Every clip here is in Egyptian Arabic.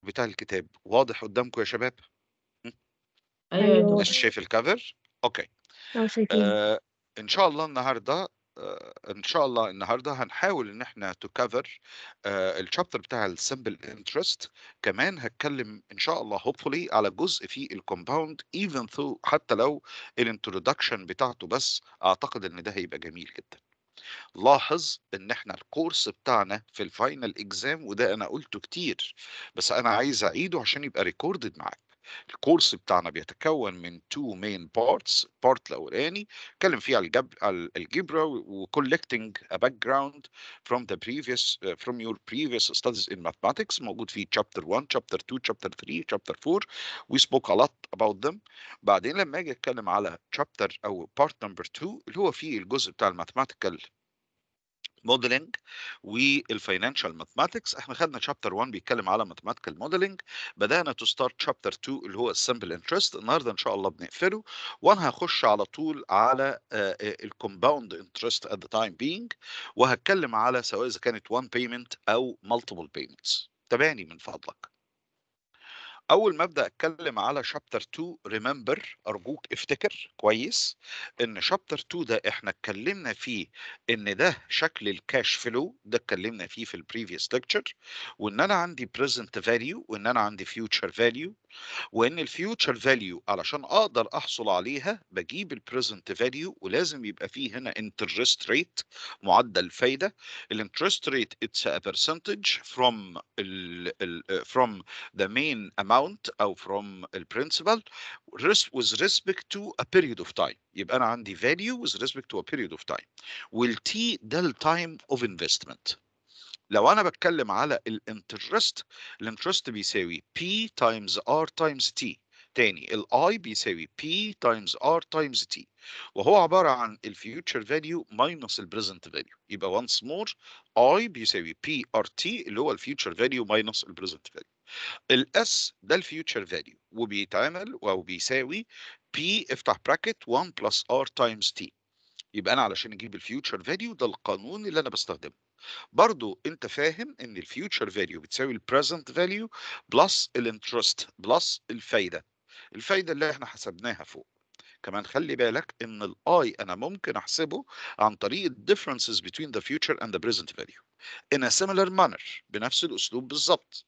بتاع الكتاب واضح قدامكم يا شباب؟ إمم. أيوه يا أيوه. دكتور. الناس شايف الcover؟ أوكي. آه شايفين. آآ إن شاء الله النهارده آآ إن شاء الله النهارده هنحاول إن إحنا to cover آآ الchapter بتاع الsimple interest كمان هاتكلم إن شاء الله hopefully على جزء في الcompound even though حتى لو الintroduction بتاعته بس، أعتقد إن ده هيبقى جميل جدًا. لاحظ إن إحنا الcourse بتاعنا في الfinal exam وده أنا قُلته كتير، بس أنا عايز أعيده عشان يبقى recorded معاك. الcourse بتاعنا بيتكون من 2 main parts، part الأولاني اتكلم فيه على الجب على الجبرا وcollecting a background from the previous from your previous studies in mathematics موجود فيه chapter 1 chapter 2 chapter 3 chapter 4 we spoke a lot about them. بعدين لمّا آجي أتكلم على chapter أو part number 2 اللي هو فيه الجزء بتاع الmathematical modeling والfinancial mathematics إحنا خدنا chapter 1 بيتكلم على mathematical modeling بدأنا to start chapter 2 اللي هو الsimple interest النهارده إن شاء الله بنقفله وأنا هاخش على طول على آآ الcompound interest at the time being وهاتكلم على سواء إذا كانت one payment أو multiple payments. تابعني من فضلك. أول ما أبدأ أتكلم على chapter 2 remember أرجوك افتكر كويس إن chapter 2 ده إحنا اتكلمنا فيه إن ده شكل الcash flow ده اتكلمنا فيه في الprevious lecture وإن أنا عندي present value وإن أنا عندي future value وإن الfuture value علشان أقدر أحصل عليها باجيب الpresent value ولازم يبقى فيه هنا interest rate معدل فايدة الinterest rate it's a percentage from ال ال from the main amount أو from الprincipal res with respect to a period of time يبقى أنا عندي value with respect to a period of time والT ده الtime of investment. لو أنا باتكلم على الinterest الinterest بيساوي P times R times T تاني الI بيساوي P times R times T وهو عبارة عن الfuture value minus الpresent value يبقى once more I بيساوي PRT اللي هو الfuture value minus الpresent value. الS ده الfuture value وبيتعمل أو بيساوي P افتح bracket 1 plus R times T يبقى أنا علشان أجيب الfuture value ده القانون اللي أنا باستخدمه. برضه أنت فاهم إن الfuture value بتساوي الpresent value plus الinterest plus الفايدة. الفايدة اللي إحنا حسبناها فوق. كمان خلّي بالك إن الI أنا ممكن أحسبه عن طريق الdifferences between the future and the present value in a similar manner بنفس الأسلوب بالضبط.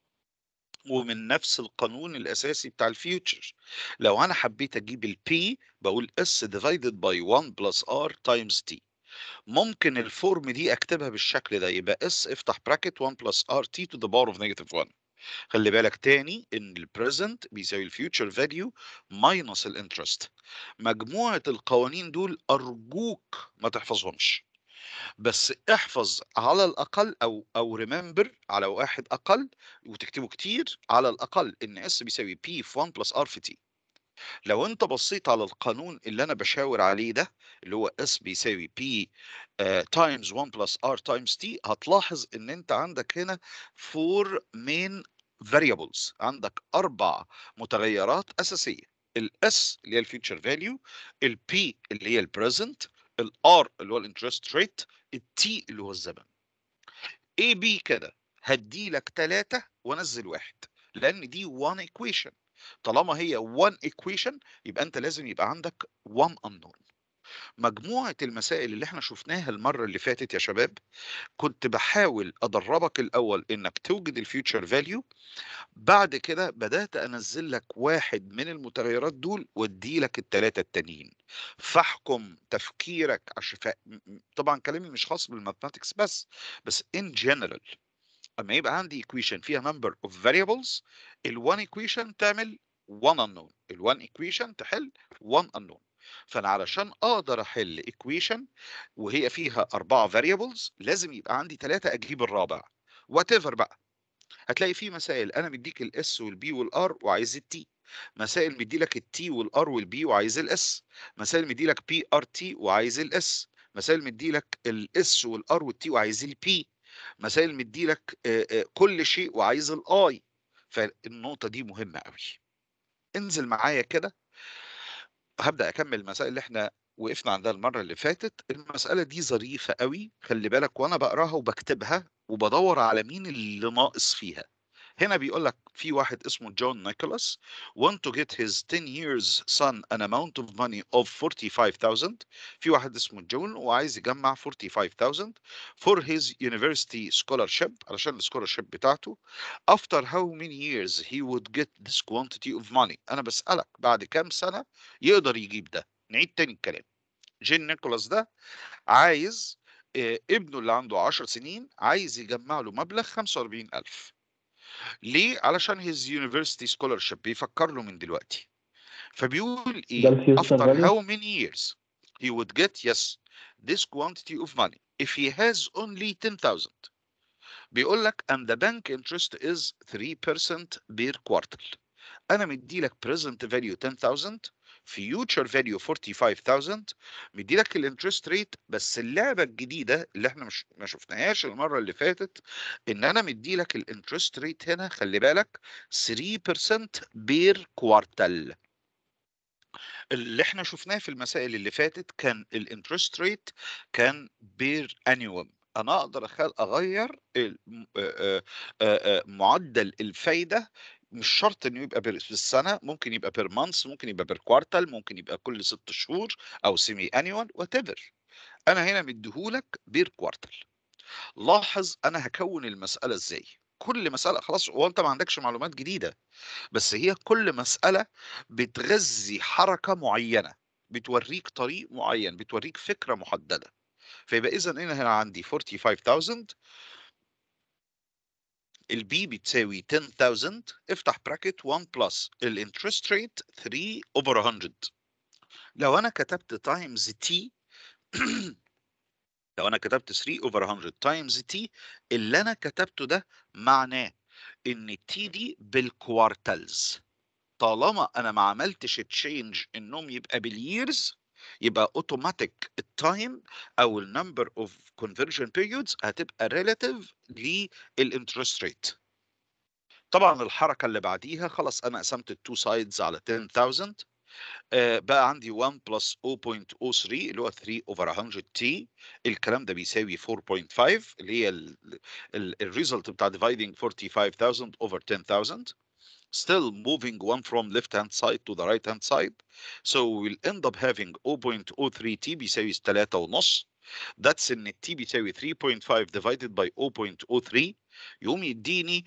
ومن نفس القانون الأساسي بتاع الfuture لو أنا حبيت أجيب الP باقول S divided by 1 plus R times T. ممكن الفورم دي أكتبها بالشكل ده يبقى S افتح bracket 1 plus RT to the power of negative 1. خلّي بالك تاني إن الpresent بيساوي الfuture value minus الinterest. مجموعة القوانين دول أرجوك ما تحفظهمش. بس احفظ على الأقل أو أو remember على واحد أقل وتكتبه كتير على الأقل إن S بيساوي P في 1 plus R في T. لو أنت بصيت على القانون اللي أنا باشاور عليه ده اللي هو S بيساوي P آآ times 1 plus R times T هتلاحظ إن أنت عندك هنا 4 main variables عندك 4 متغيرات أساسية. الS اللي هي الfuture value، الP اللي هي الpresent، الR اللي هو الinterest rate، الT اللي هو الزمن. AB كده هادّي لك 3 وانزّل 1 لأن دي one equation طالما هي one equation يبقى أنت لازم يبقى عندك one unknown. مجموعة المسائل اللي إحنا شُفناها المرّة اللي فاتت يا شباب، كنت باحاول أدرّبك الأول إنك توجد الfuture value بعد كده بدأت أنزّل لك واحد من المتغيرات دول وأدّي لك ال3 التانيين. فاحكم تفكيرك عش ف م م طبعًا كلامي مش خاص بالmathematics بس، بس in general أمّا يبقى عندي equation فيها number of variables ال1 equation تعمل one unknown ال1 equation تحل one unknown. فأنا علشان أقدر أحل equation وهي فيها 4 variables لازم يبقى عندي 3 أجيب الرابع whatever بقى. هتلاقي في مسائل أنا مدّيك الS والB والR وعايز الT. مسائل مدّي لك الT والR والB وعايز الS. مسائل مدّي لك PRT وعايز الS. مسائل مدّي لك الS والR والT وعايز الP. مسائل مدّي لك آآ آآ كل شيء وعايز الI. فالنقطة دي مهمة أوي. انزل معايا كده هابدأ أكمّل المسائل اللي إحنا وقفنا عندها المرّة اللي فاتت. المسألة دي ظريفة أوي، خلّي بالك وأنا باقراها وباكتبها وبادوّر على مين اللي ناقص فيها. هنا بيقول لك في واحد اسمه جون نيكولاس want to get his 10 years son an amount of money of 45,000 في واحد اسمه جون وعايز يجمع 45,000 for his university scholarship علشان السكولارشيب بتاعته after how many years he would get this quantity of money انا بسألك بعد كام سنة يقدر يجيب ده نعيد تاني الكلام جين نيكولاس ده عايز آه، ابنه اللي عنده 10 سنين عايز يجمع له مبلغ 45000 ليه؟ علشان his university scholarship بيفكر له من دلوقتي فبيقول ده ايه الفيوتشر after فاليو how many years he would get yes this quantity of money if he has only 10,000 بيقول لك and the bank interest is 3% per quarter انا مدي لك present value 10000 future value 45000 مدي لك الانترست ريت بس اللعبه الجديده اللي احنا مش ما شفناهاش المره اللي فاتت ان انا مدي لك الانترست ريت هنا خلي بالك 3% بير كوارتل اللي احنا شفناه في المسائل اللي فاتت كان الانترست ريت كان بير انيوم انا اقدر أخل- اغير ال- م- آه، آه، آه، معدل الفايده مش شرط انه يبقى بير في السنه ممكن يبقى بير مانث ممكن يبقى بير كوارتل ممكن يبقى كل ست شهور او سيمي انيوال وات انا هنا مديهولك بير كوارتل لاحظ انا هكون المساله ازاي كل مساله خلاص هو انت ما عندكش معلومات جديده بس هي كل مساله بتغذي حركه معينه بتوريك طريق معين بتوريك فكره محدده فيبقى اذا انا هنا عندي 45000 البي بتساوي 10000 افتح براكت 1 بلس الانترست ريت 3 اوفر 100 لو انا كتبت تايمز تي لو انا كتبت 3 اوفر 100 تايمز تي اللي انا كتبته ده معناه ان التي دي بالكوارتلز طالما انا ما عملتش تشينج انهم يبقى بالييرز يبقى اوتوماتيك التايم او النمبر اوف كونفرجن بيريودز هتبقى ريلاتيف للانترست ريت طبعا الحركه اللي بعديها خلاص انا قسمت التو سايدز على 10000 آه، بقى عندي 1 بلس 0.03 اللي هو 3 اوفر 100 تي الكلام ده بيساوي 4.5 اللي هي الريزلت بتاع dividing 45000 over 10000 still moving one from left hand side to the right hand side so we'll end up having 0.03 t بيساوي 3 ونص that's ان التي بيساوي 3.5 divided by 0.03 يقوم يديني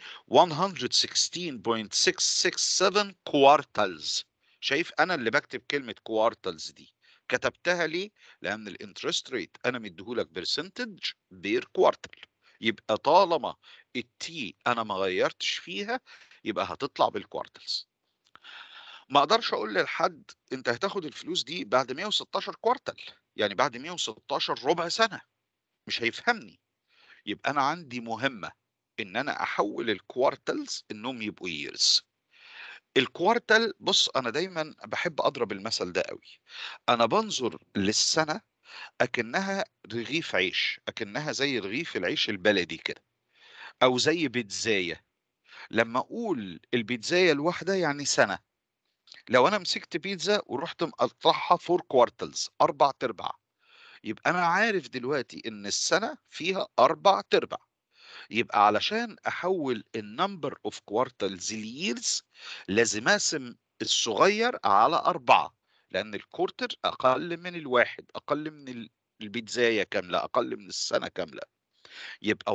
116.667 كوارتلز شايف انا اللي بكتب كلمه كوارتلز دي كتبتها ليه لان الانترست ريت انا مديهولك برسنتج بير كوارتل يبقى طالما التي انا ما غيرتش فيها يبقى هتطلع بالكوارتلز ما اقدرش اقول لحد انت هتاخد الفلوس دي بعد 116 كوارتل يعني بعد 116 ربع سنه مش هيفهمني يبقى انا عندي مهمه ان انا احول الكوارتلز انهم يبقوا ييرز الكوارتل بص انا دايما بحب اضرب المثل ده قوي انا بنظر للسنه اكنها رغيف عيش اكنها زي رغيف العيش البلدي كده او زي بيتزايه لما اقول البيتزايه الواحده يعني سنه لو انا مسكت بيتزا ورحت مقطعها فور كوارتلز اربع تربع يبقى انا عارف دلوقتي ان السنه فيها اربع تربع يبقى علشان احول النمبر اوف كوارتلز ليرز لازم اقسم الصغير على أربعة لأن الكورتر أقل من الواحد أقل من ال- البيتزاية كاملة أقل من السنة كاملة يبقى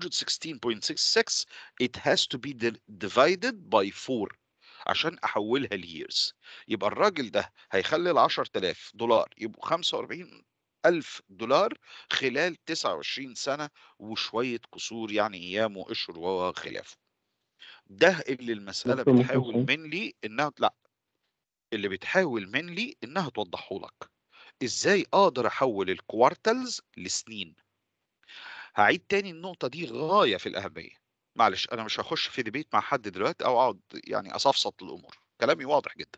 116.66 it has to be di- divided by 4 عشان أحولها ليرز يبقى الراجل ده هيخلي ال 10000 دولار يبقوا 45 ألف دولار خلال 29 سنة وشوية قصور يعني أيام وأشهر وخلافه ده اللي المسألة دكتور ممكن بتحاول سؤال منلي إنها لا اللي بتحاول منلي إنها توضحه لك إزاي أقدر أحول الكوارتلز لسنين هعيد تاني النقطة دي غاية في الأهمية معلش أنا مش هخش في ديبيت مع حد دلوقتي أو أقعد يعني أصفصط الأمور كلامي واضح جدا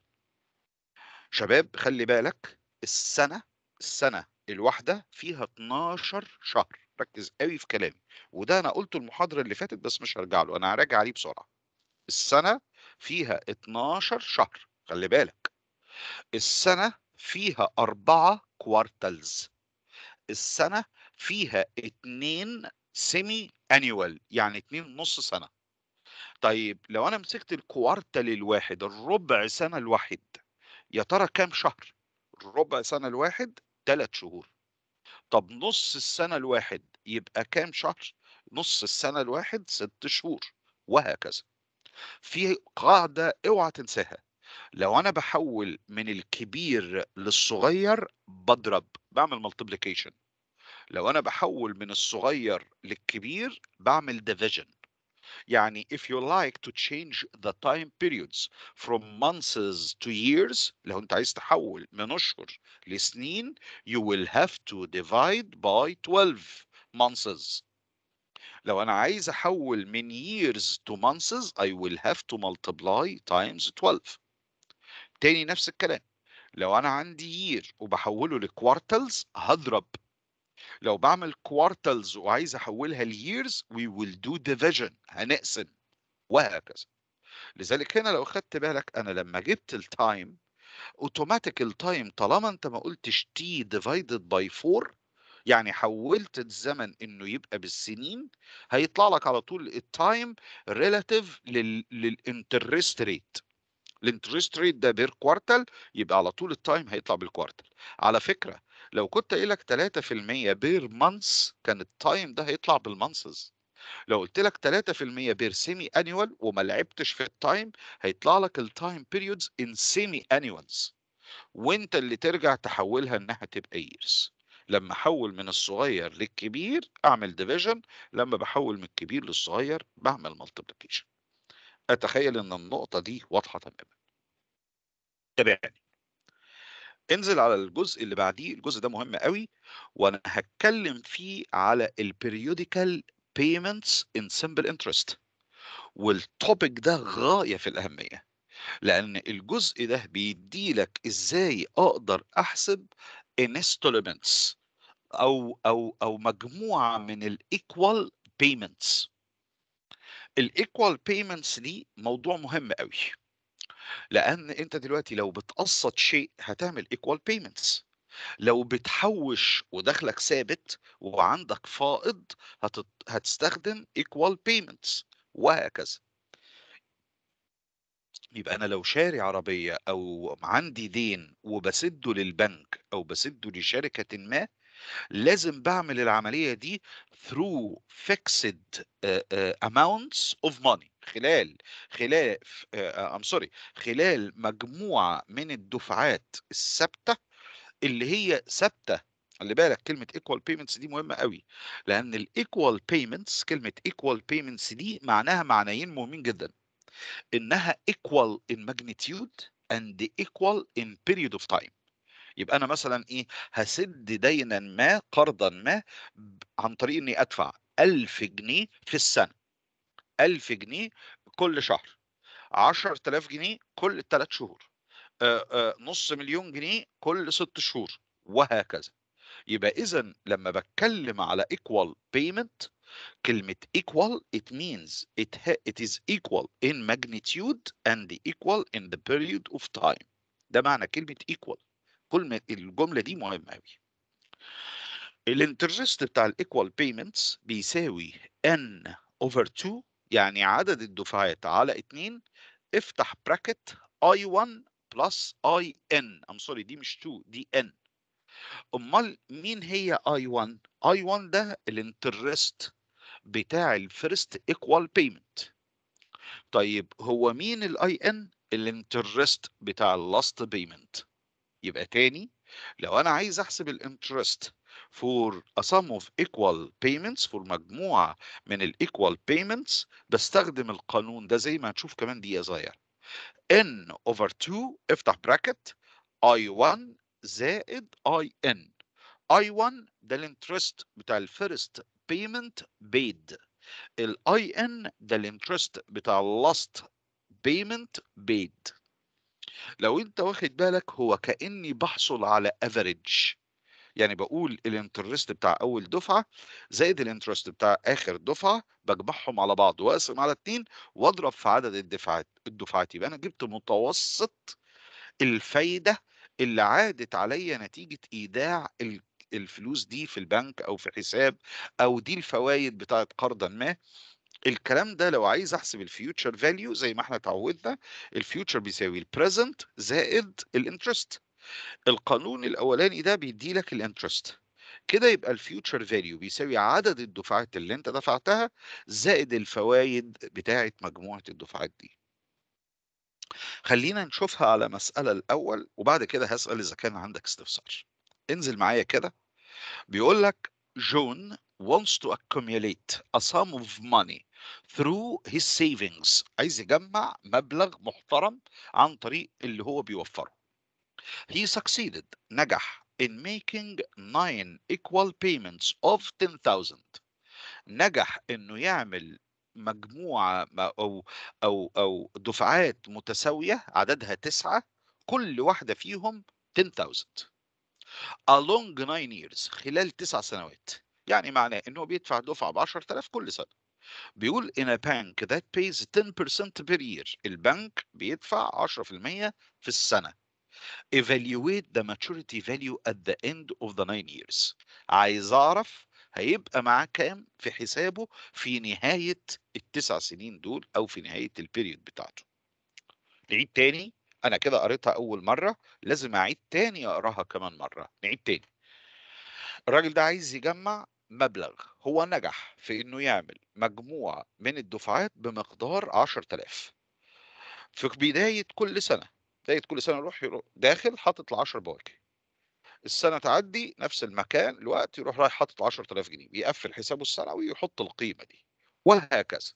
شباب خلي بالك السنة السنة الواحدة فيها 12 شهر ركز قوي في كلامي وده أنا قلته المحاضرة اللي فاتت بس مش هرجع له أنا هراجع عليه بسرعة السنة فيها 12 شهر خلي بالك السنة فيها أربعة كوارتلز السنة فيها اتنين سيمي انيوال يعني اتنين نص سنة طيب لو أنا مسكت الكوارتل الواحد، الربع سنة الواحد، يا ترى كام شهر؟ الربع سنة الواحد 3 شهور. طب نُص السنة الواحد يبقى كام شهر؟ نُص السنة الواحد 6 شهور، وهكذا. في قاعدة اوعى تنساها، لو أنا باحوّل من الكبير للصغير باضرب، باعمل multiplication. لو أنا باحوّل من الصغير للكبير باعمل division. يعني if you like to change the time periods from months to years لو أنت عايز تحوّل من أشهر لسنين you will have to divide by 12 months. لو أنا عايز أحوّل من years to months I will have to multiply times 12. تاني نفس الكلام، لو أنا عندي year وباحوّله لquartals هاضرب. لو باعمل quartals وعايز أحوّلها لyears we will do division هنقسم، وهكذا. لذلك هنا لو أخدت بالك أنا لمّا جِبت الtime automatic الtime طالما أنت ما قُلتش t divided by 4 يعني حوّلت الزمن إنه يبقى بالسنين، هيطلع لك على طول الtime relative لل للinterest rate. الinterest rate ده per quartal يبقى على طول الtime هيطلع بالquartal. على فكرة لو كنت قايل لك 3% per month كان الtime ده هيطلع بالmonths. لو قُلت لك 3% per semi annual وما لعبتش في الtime هيطلع لك الtime periods in semi annuals. وأنت اللي ترجع تحوّلها إنها تبقى years. لمّا أحوّل من الصغير للكبير أعمل division، لمّا باحوّل من الكبير للصغير باعمل multiplication. أتخيّل إن النقطة دي واضحة تمامًا. تابعني. انزل على الجزء اللي بعديه، الجزء ده مهم أوي، وأنا هاتكلم فيه على الperiodical payments in simple interest. والtopic ده غاية في الأهمية، لأن الجزء ده بيدّي لك إزاي أقدر أحسب installments أو أو أو مجموعة من الequal payments. الequal payments دي موضوع مهم أوي. لأن أنت دلوقتي لو بتقسّط شيء هتعمل equal payments. لو بتحوّش ودخلك ثابت وعندك فائض هتت هتستخدم equal payments وهكذا. يبقى أنا لو شاري عربية أو عندي دين وباسِدّه للبنك أو باسِدّه لشركةٍ ما، لازم باعمل العملية دي through fixed آآ آآ amounts of money خلال خلال ف آآ I'm sorry خلال مجموعة من الدفعات الثابتة اللي هي ثابتة. خلّي بالك كلمة equal payments دي مهمة أوي، لأن الequal payments كلمة equal payments دي معناها معنيين مهمين جدًا. إنها equal in magnitude and equal in period of time. يبقى أنا مثلًا إيه، هاسِد دينًا ما، قرضًا ما ب عن طريق إني أدفع 1000 جنيه في السنة. 1000 جنيه كل شهر، 10000 جنيه كل 3 شهور، آآ آآ نُص مليون جنيه كل 6 شهور، وهكذا. يبقى إذًا لمّا باتكلم على equal payment كلمة equal it means it ha it is equal in magnitude and equal in the period of time. ده معنى كلمة equal. كلمة الجملة دي مهمة أوي. الinterest بتاع الequal payments بيساوي n over 2 يعني عدد الدفعات على 2 افتح bracket I1 plus IN I'm sorry دي مش 2 دي N. أُمّال مين هي I1؟ I1 ده الinterest بتاع الfirst equal payment. طيب هو مين الIN؟ الinterest بتاع الlast payment. يبقى تاني لو أنا عايز أحسب الinterest for a sum of equal payments for مجموعة من الequal payments باستخدم القانون ده زي ما هنشوف كمان دقيقة صغيرة. N over 2 افتح bracket I1 زائد IN. I1 ده الinterest بتاع الfirst payment paid. الIN ده الinterest بتاع الlast payment paid. لو أنت واخد بالك هو كأني باحصل على average. يعني باقول الinterest بتاع أول دفعة زائد الinterest بتاع آخر دفعة باجمعهم على بعض وأقسم على 2 وأضرب في عدد الدفعات الدفعات. يبقى أنا جِبت متوسط الفايدة اللي عادت عليّا نتيجة إيداع ال الفلوس دي في البنك أو في حساب أو دي الفوايد بتاعة قرضًا ما الكلام ده لو عايز احسب الفيوتشر فاليو زي ما احنا اتعودنا الفيوتشر بيساوي البريزنت زائد الانترست القانون الاولاني ده بيدي لك الانترست كده يبقى الفيوتشر فاليو بيساوي عدد الدفعات اللي انت دفعتها زائد الفوائد بتاعه مجموعه الدفعات دي خلينا نشوفها على مسألة الأول وبعد كده هسأل إذا كان عندك استفسار انزل معايا كده بيقول لك جون wants to accumulate a sum of money through his savings عايز يجمع مبلغ محترم عن طريق اللي هو بيوفره he succeeded نجح in making nine equal payments of 10,000 نجح انه يعمل مجموعة او او او دفعات متساوية عددها تسعة كل واحدة فيهم 10,000 along 9 years خلال تسع سنوات يعني معناه انه بيدفع دفعة ب 10000 كل سنة بيقول in a bank that pays 10% per year البنك بيدفع 10% في السنة evaluate the maturity value at the end of the 9 years عايز اعرف هيبقى معاه كام في حسابه في نهاية التسع سنين دول او في نهاية البيريود بتاعته نعيد تاني انا كده قريتها اول مرة لازم اعيد تاني اقراها كمان مرة نعيد تاني الراجل ده عايز يجمع مبلغ هو نجح في انه يعمل مجموعة من الدفعات بمقدار 10000 في بداية كل سنة بداية كل سنة يروح, يروح داخل حاطط ال 10 بواكي السنة تعدي نفس المكان الوقت يروح رايح حاطط 10000 جنيه بيقفل حسابه السنوي ويحط القيمة دي وهكذا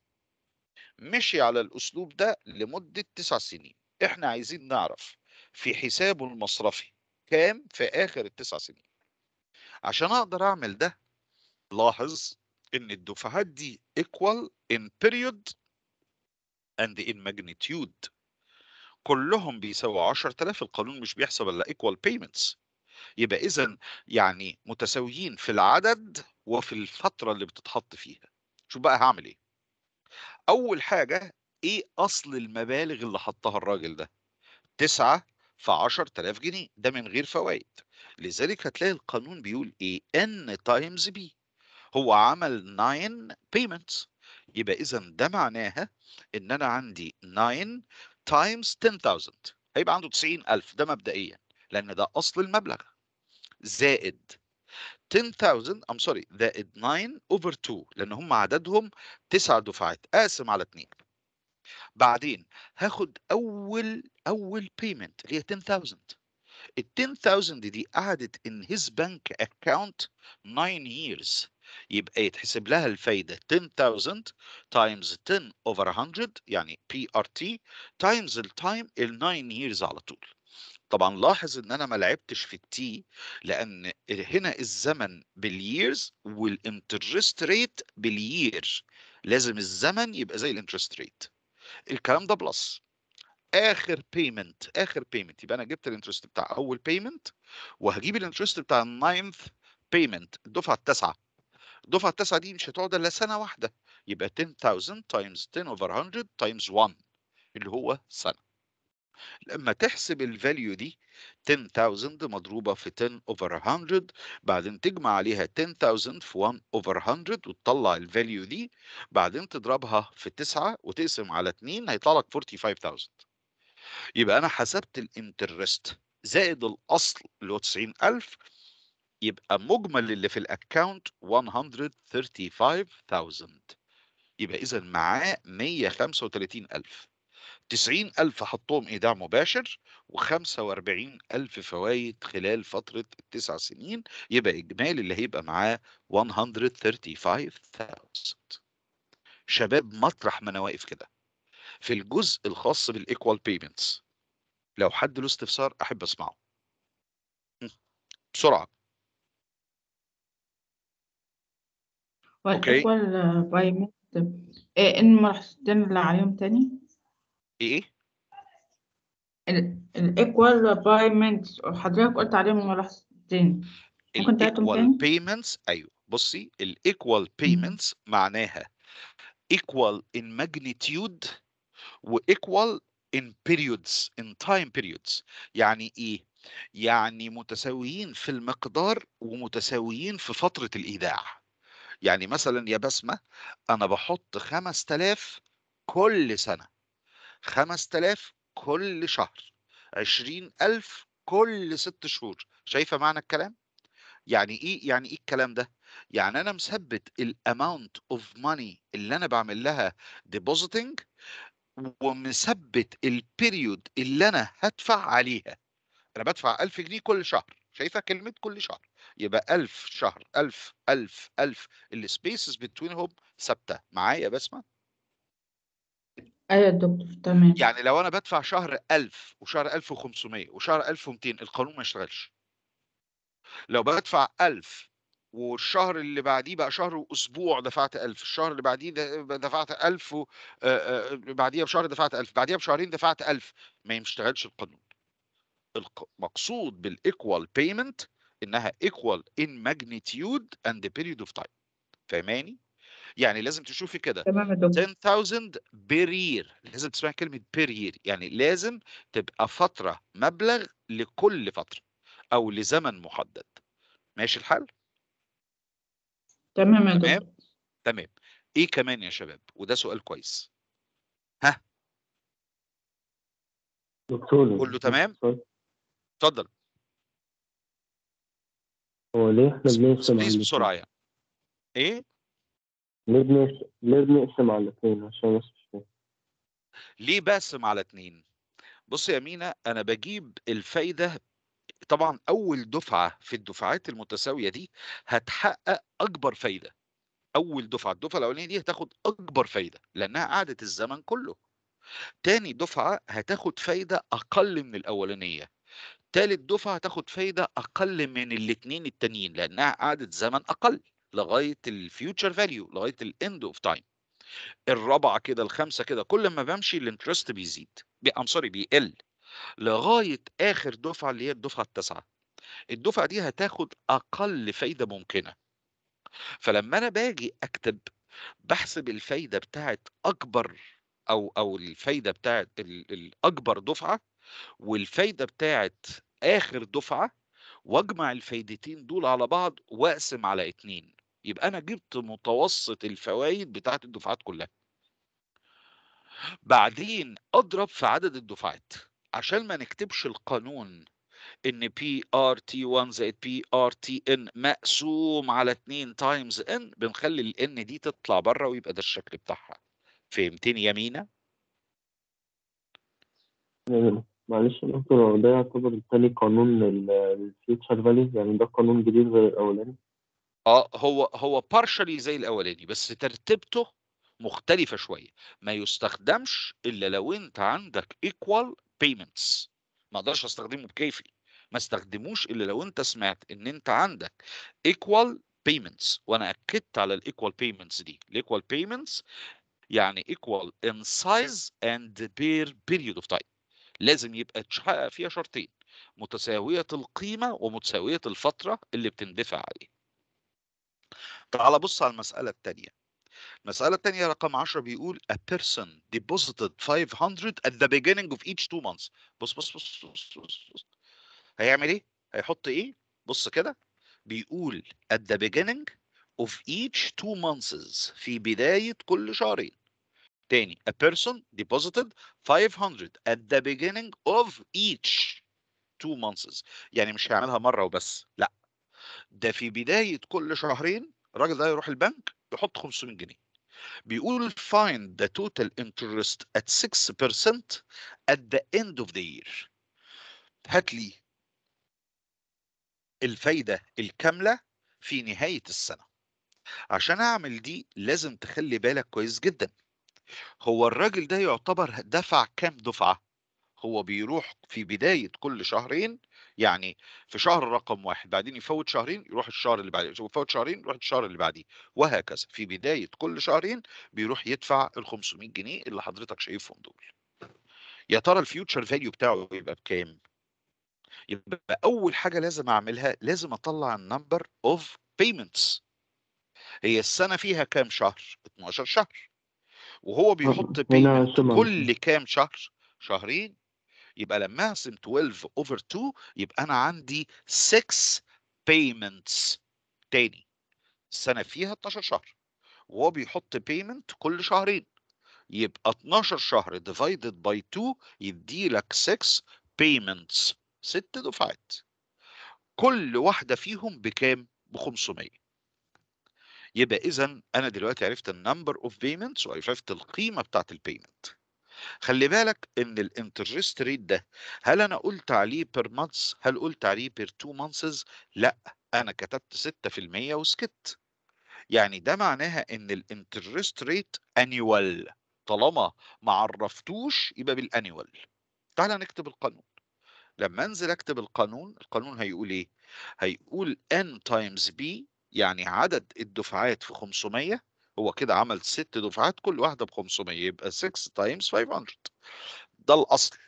مشي على الأسلوب ده لمدة تسع سنين احنا عايزين نعرف في حسابه المصرفي كام في آخر التسع سنين عشان أقدر أعمل ده لاحظ إن الدفعات دي equal in period and in magnitude كلهم بيساووا 10000 القانون مش بيحسب الا equal payments يبقى اذا يعني متساويين في العدد وفي الفتره اللي بتتحط فيها شوف بقى هعمل ايه اول حاجه ايه اصل المبالغ اللي حطها الراجل ده تسعة في 10000 جنيه ده من غير فوائد لذلك هتلاقي القانون بيقول ايه n تايمز بي هو عمل 9 payments يبقى اذا ده معناها ان انا عندي 9 تايمز 10000 هيبقى عنده 90000 ده مبدئيا لان ده اصل المبلغ زائد 10000 ام سوري زائد 9 اوفر 2 لان هم عددهم تسع دفعات قاسم على 2 بعدين هاخد اول اول بيمنت اللي هي 10000 ال 10000 دي قعدت in his bank account 9 years يبقى يتحسب لها الفايدة 10000 times 10 over 100 يعني PRT times التايم ال 9 years على طول طبعا لاحظ ان انا ما لعبتش في التي لان هنا الزمن بالييرز والانترست ريت باليير لازم الزمن يبقى زي الانترست ريت الكلام ده بلس اخر بيمنت اخر بيمنت يبقى انا جبت الانترست بتاع اول بيمنت وهجيب الانترست بتاع الناينث بيمنت الدفعه التاسعه الدفعه التاسعه دي مش هتقعد الا سنه واحده يبقى 10000 تايمز 10 اوفر 100 تايمز 1 اللي هو سنه لما تحسب الفاليو دي 10000 مضروبه في 10 اوفر 100 بعدين تجمع عليها 10000 في 1 اوفر 100 وتطلع الفاليو دي بعدين تضربها في 9 وتقسم على 2 هيطلع لك 45000 يبقى انا حسبت الانترست زائد الاصل اللي هو 90000 يبقى مجمل اللي في الاكونت 135000 يبقى اذا معاه 135000 90000 حطهم ايداع مباشر و45000 فوائد خلال فترة التسع سنين يبقى اجمالي اللي هيبقى معاه 135000 شباب مطرح ما انا واقف كده في الجزء الخاص بالايكوال بيمنتس لو حد له استفسار احب اسمعه بسرعه اوكي والايكوال بايمنت إيه ان ملاحظتين اللي عليهم تاني ايه الايكوال بايمنت حضرتك قلت عليهم ملاحظتين ممكن تعيدهم الايكوال تاني بيمنتس ايوه بصي الايكوال بيمنتس معناها equal in magnitude و equal in periods in time periods يعني ايه يعني متساويين في المقدار ومتساويين في فترة الايداع يعني مثلًا يا بسمة أنا باحط 5000 كل سنة، 5000 كل شهر، 20000 كل 6 شهور، شايفة معنى الكلام؟ يعني إيه يعني إيه الكلام ده؟ يعني أنا مثبّت الamount of money اللي أنا باعمل لها depositing ومثبّت الperiod اللي أنا هادفع عليها، أنا بادفع 1000 جنيه كل شهر، شايفة كلمة كل شهر، يبقى 1000 شهر، 1000، 1000، 1000 الspaces betweenهم ثابتة، معايا يا بسمة؟ أيوه يا دكتور، تمام. يعني لو أنا بادفع شهر 1000 وشهر 1500 وشهر 1200 القانون ما يشتغلش. لو بادفع 1000 والشهر اللي بعديه بقى شهر وأسبوع دفعت 1000، الشهر اللي بعديه د دفعت 1000 و آآ، آآ، بعديها بشهر دفعت 1000، بعديها بشهرين دفعت 1000 ما يشتغلش القانون. الق مقصود بالequal payment إنها equal in magnitude and period of time فاهماني؟ يعني لازم تشوفي كده تمام يا دكتور. 10,000 per year لازم تسمعي كلمة per year يعني لازم تبقى فترة مبلغ لكل فترة أو لزمن محدد، ماشي الحال؟ تمام يا تمام؟ دكتور. تمام. إيه كمان يا شباب؟ وده سؤال كويس. ها؟ دكتور كله تمام؟ سؤال. اتفضل. هو ليه إحنا بس بنقسم بس على please الاتنين؟ بسرعة يعني. إيه؟ ليه بنقس ليه بنقسم على الاتنين عشان بس مش فاهم؟ ليه باقسم على 2؟ بُصّي يا مينا أنا باجيب الفايدة طبعًا أول دفعة في الدفعات المتساوية دي هتحقق أكبر فايدة، أول دفعة، الدفعة الأولانية دي هتاخد أكبر فايدة، لأنها قعدت الزمن كله. تاني دفعة هتاخد فايدة أقل من الأولانية، تالت دفعة هتاخد فايدة أقل من الاتنين التانيين، لأنها قعدت زمن أقل لغاية الfuture value لغاية الend of time. الرابعة كده، الخامسة كده، كل ما بامشي الinterest بيزيد ب I'm sorry بيقل، لغاية آخر دفعة اللي هي الدفعة التاسعة. الدفعة دي هتاخد أقل فايدة ممكنة. فلمّا أنا باجي أكتب باحسب الفايدة بتاعة أكبر أو أو الفايدة بتاعة ال الأكبر دفعة والفايدة بتاعة آخر دفعة وأجمع الفايدتين دول على بعض وأقسم على 2 يبقى أنا جِبت متوسط الفوايد بتاعة الدفعات كلها. بعدين أضرب في عدد الدفعات، عشان ما نكتبش القانون إن PRT1 زائد PRTN مقسوم على 2 times N بنخلّي الN دي تطلع برّه ويبقى ده الشكل بتاعها. فهمتني يا مينا؟ يعني معلش يا دكتور هو ده يعتبر تاني قانون لل للfuture value يعني ده قانون جديد غير الأولاني؟ آه، هو هو partially زي الأولاني، بس ترتيبته مختلفة شوية، ما يُستخدمش إلا لو أنت عندك equal payments ما أقدرش أستخدمه بكيفي، ما استخدموش إلا لو أنت سمعت إن أنت عندك equal payments وأنا أكدت على الequal payments دي، الequal payments يعني equal in size and per period of time لازم يبقى تحقق فيها شرطين، متساوية القيمة ومتساوية الفترة اللي بتندفع عليها. تعالَ بُص على المسألة التانية. المسألة التانية رقم 10 بيقول a person deposited 500 at the beginning of each 2 months بُص، بُص، بُص، بُص، بُص، بُص. هيعمل إيه؟ هيحط إيه؟ بُص كده، بيقول at the beginning of each 2 months في بداية كل شهرين. تاني a person deposited 500 at the beginning of each 2 months يعني مش هيعملها مرة وبس، لأ، ده في بداية كل شهرين الراجل ده هيروح البنك يحط 500 جنيه. بيقول find the total interest at 6% at the end of the year. هات لي الفايدة الكاملة في نهاية السنة. عشان أعمل دي لازم تخلّي بالك كويس جدًا. هو الراجل ده يعتبر دفع كام دفعة؟ هو بيروح في بداية كل شهرين يعني في شهر رقم 1 بعدين يفوّت شهرين يروح الشهر اللي بعديه، يفوّت شهرين يروح الشهر اللي بعديه، وهكذا. في بداية كل شهرين بيروح يدفع ال500 جنيه اللي حضرتك شايفهم دول. يا ترى الfuture value بتاعه يبقى بكام؟ يبقى أول حاجة لازم أعملها لازم أطلّع الnumber of payments. هي السنة فيها كام شهر؟ 12 شهر. وهو بيحط هنا payment سُمَم. كل كام شهر؟ شهرين. يبقى لمّا أقسم 12 over 2 يبقى أنا عندي 6 payments تاني السنة فيها 12 شهر وهو بيحط بيمنت كل شهرين يبقى 12 شهر divided by 2 يدي لك 6 payments ست دفعات كل واحدة فيهم بكام؟ ب 500 يبقى إذا أنا دلوقتي عرفت النمبر اوف بيمنتس وعرفت القيمة بتاعت البيمنت خلي بالك ان الانترست ريت ده هل انا قلت عليه بير مانث هل قلت عليه بير تو مانثز لا انا كتبت 6% وسكت يعني ده معناها ان الانترست ريت انيوال طالما ما عرفتوش يبقى بالانيوال تعال نكتب القانون لما انزل اكتب القانون القانون هيقول ايه هيقول n times b يعني عدد الدفعات في 500 هو كده عمل ست دفعات كل واحدة ب 500 يبقى 6 times 500 ده الأصل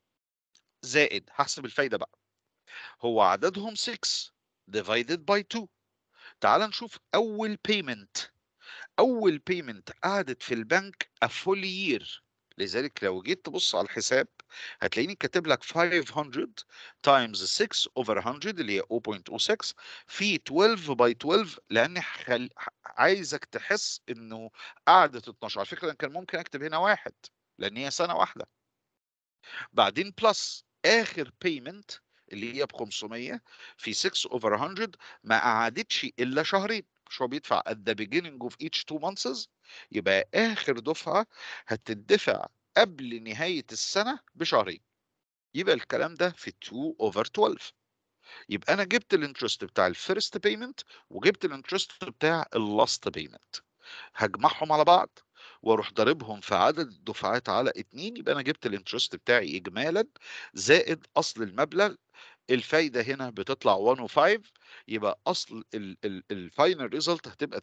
زائد هحسب الفايدة بقى هو عددهم 6 divided by 2 تعال نشوف أول payment أول payment قعدت في البنك a full year لذلك لو جيت تبص على الحساب هتلاقيني كاتب لك 500 times 6 over 100 اللي هي 0.06 في 12 by 12 لان خل... عايزك تحس انه قعدت 12 على فكره كان ممكن اكتب هنا واحد لان هي سنه واحده بعدين بلس اخر payment اللي هي ب 500 في 6 over 100 ما قعدتش الا شهرين مش هو بيدفع at the beginning of each two months يبقى اخر دفعه هتدفع قبل نهايه السنه بشهرين يبقى الكلام ده في 2 over 12 يبقى انا جبت الانترست بتاع الفيرست بيمنت وجبت الانترست بتاع اللاست بيمنت هجمعهم على بعض واروح ضاربهم في عدد الدفعات على اتنين يبقى انا جبت الانترست بتاعي اجمالا زائد اصل المبلغ الفايده هنا بتطلع 105 يبقى اصل الفاينل ريزلت هتبقى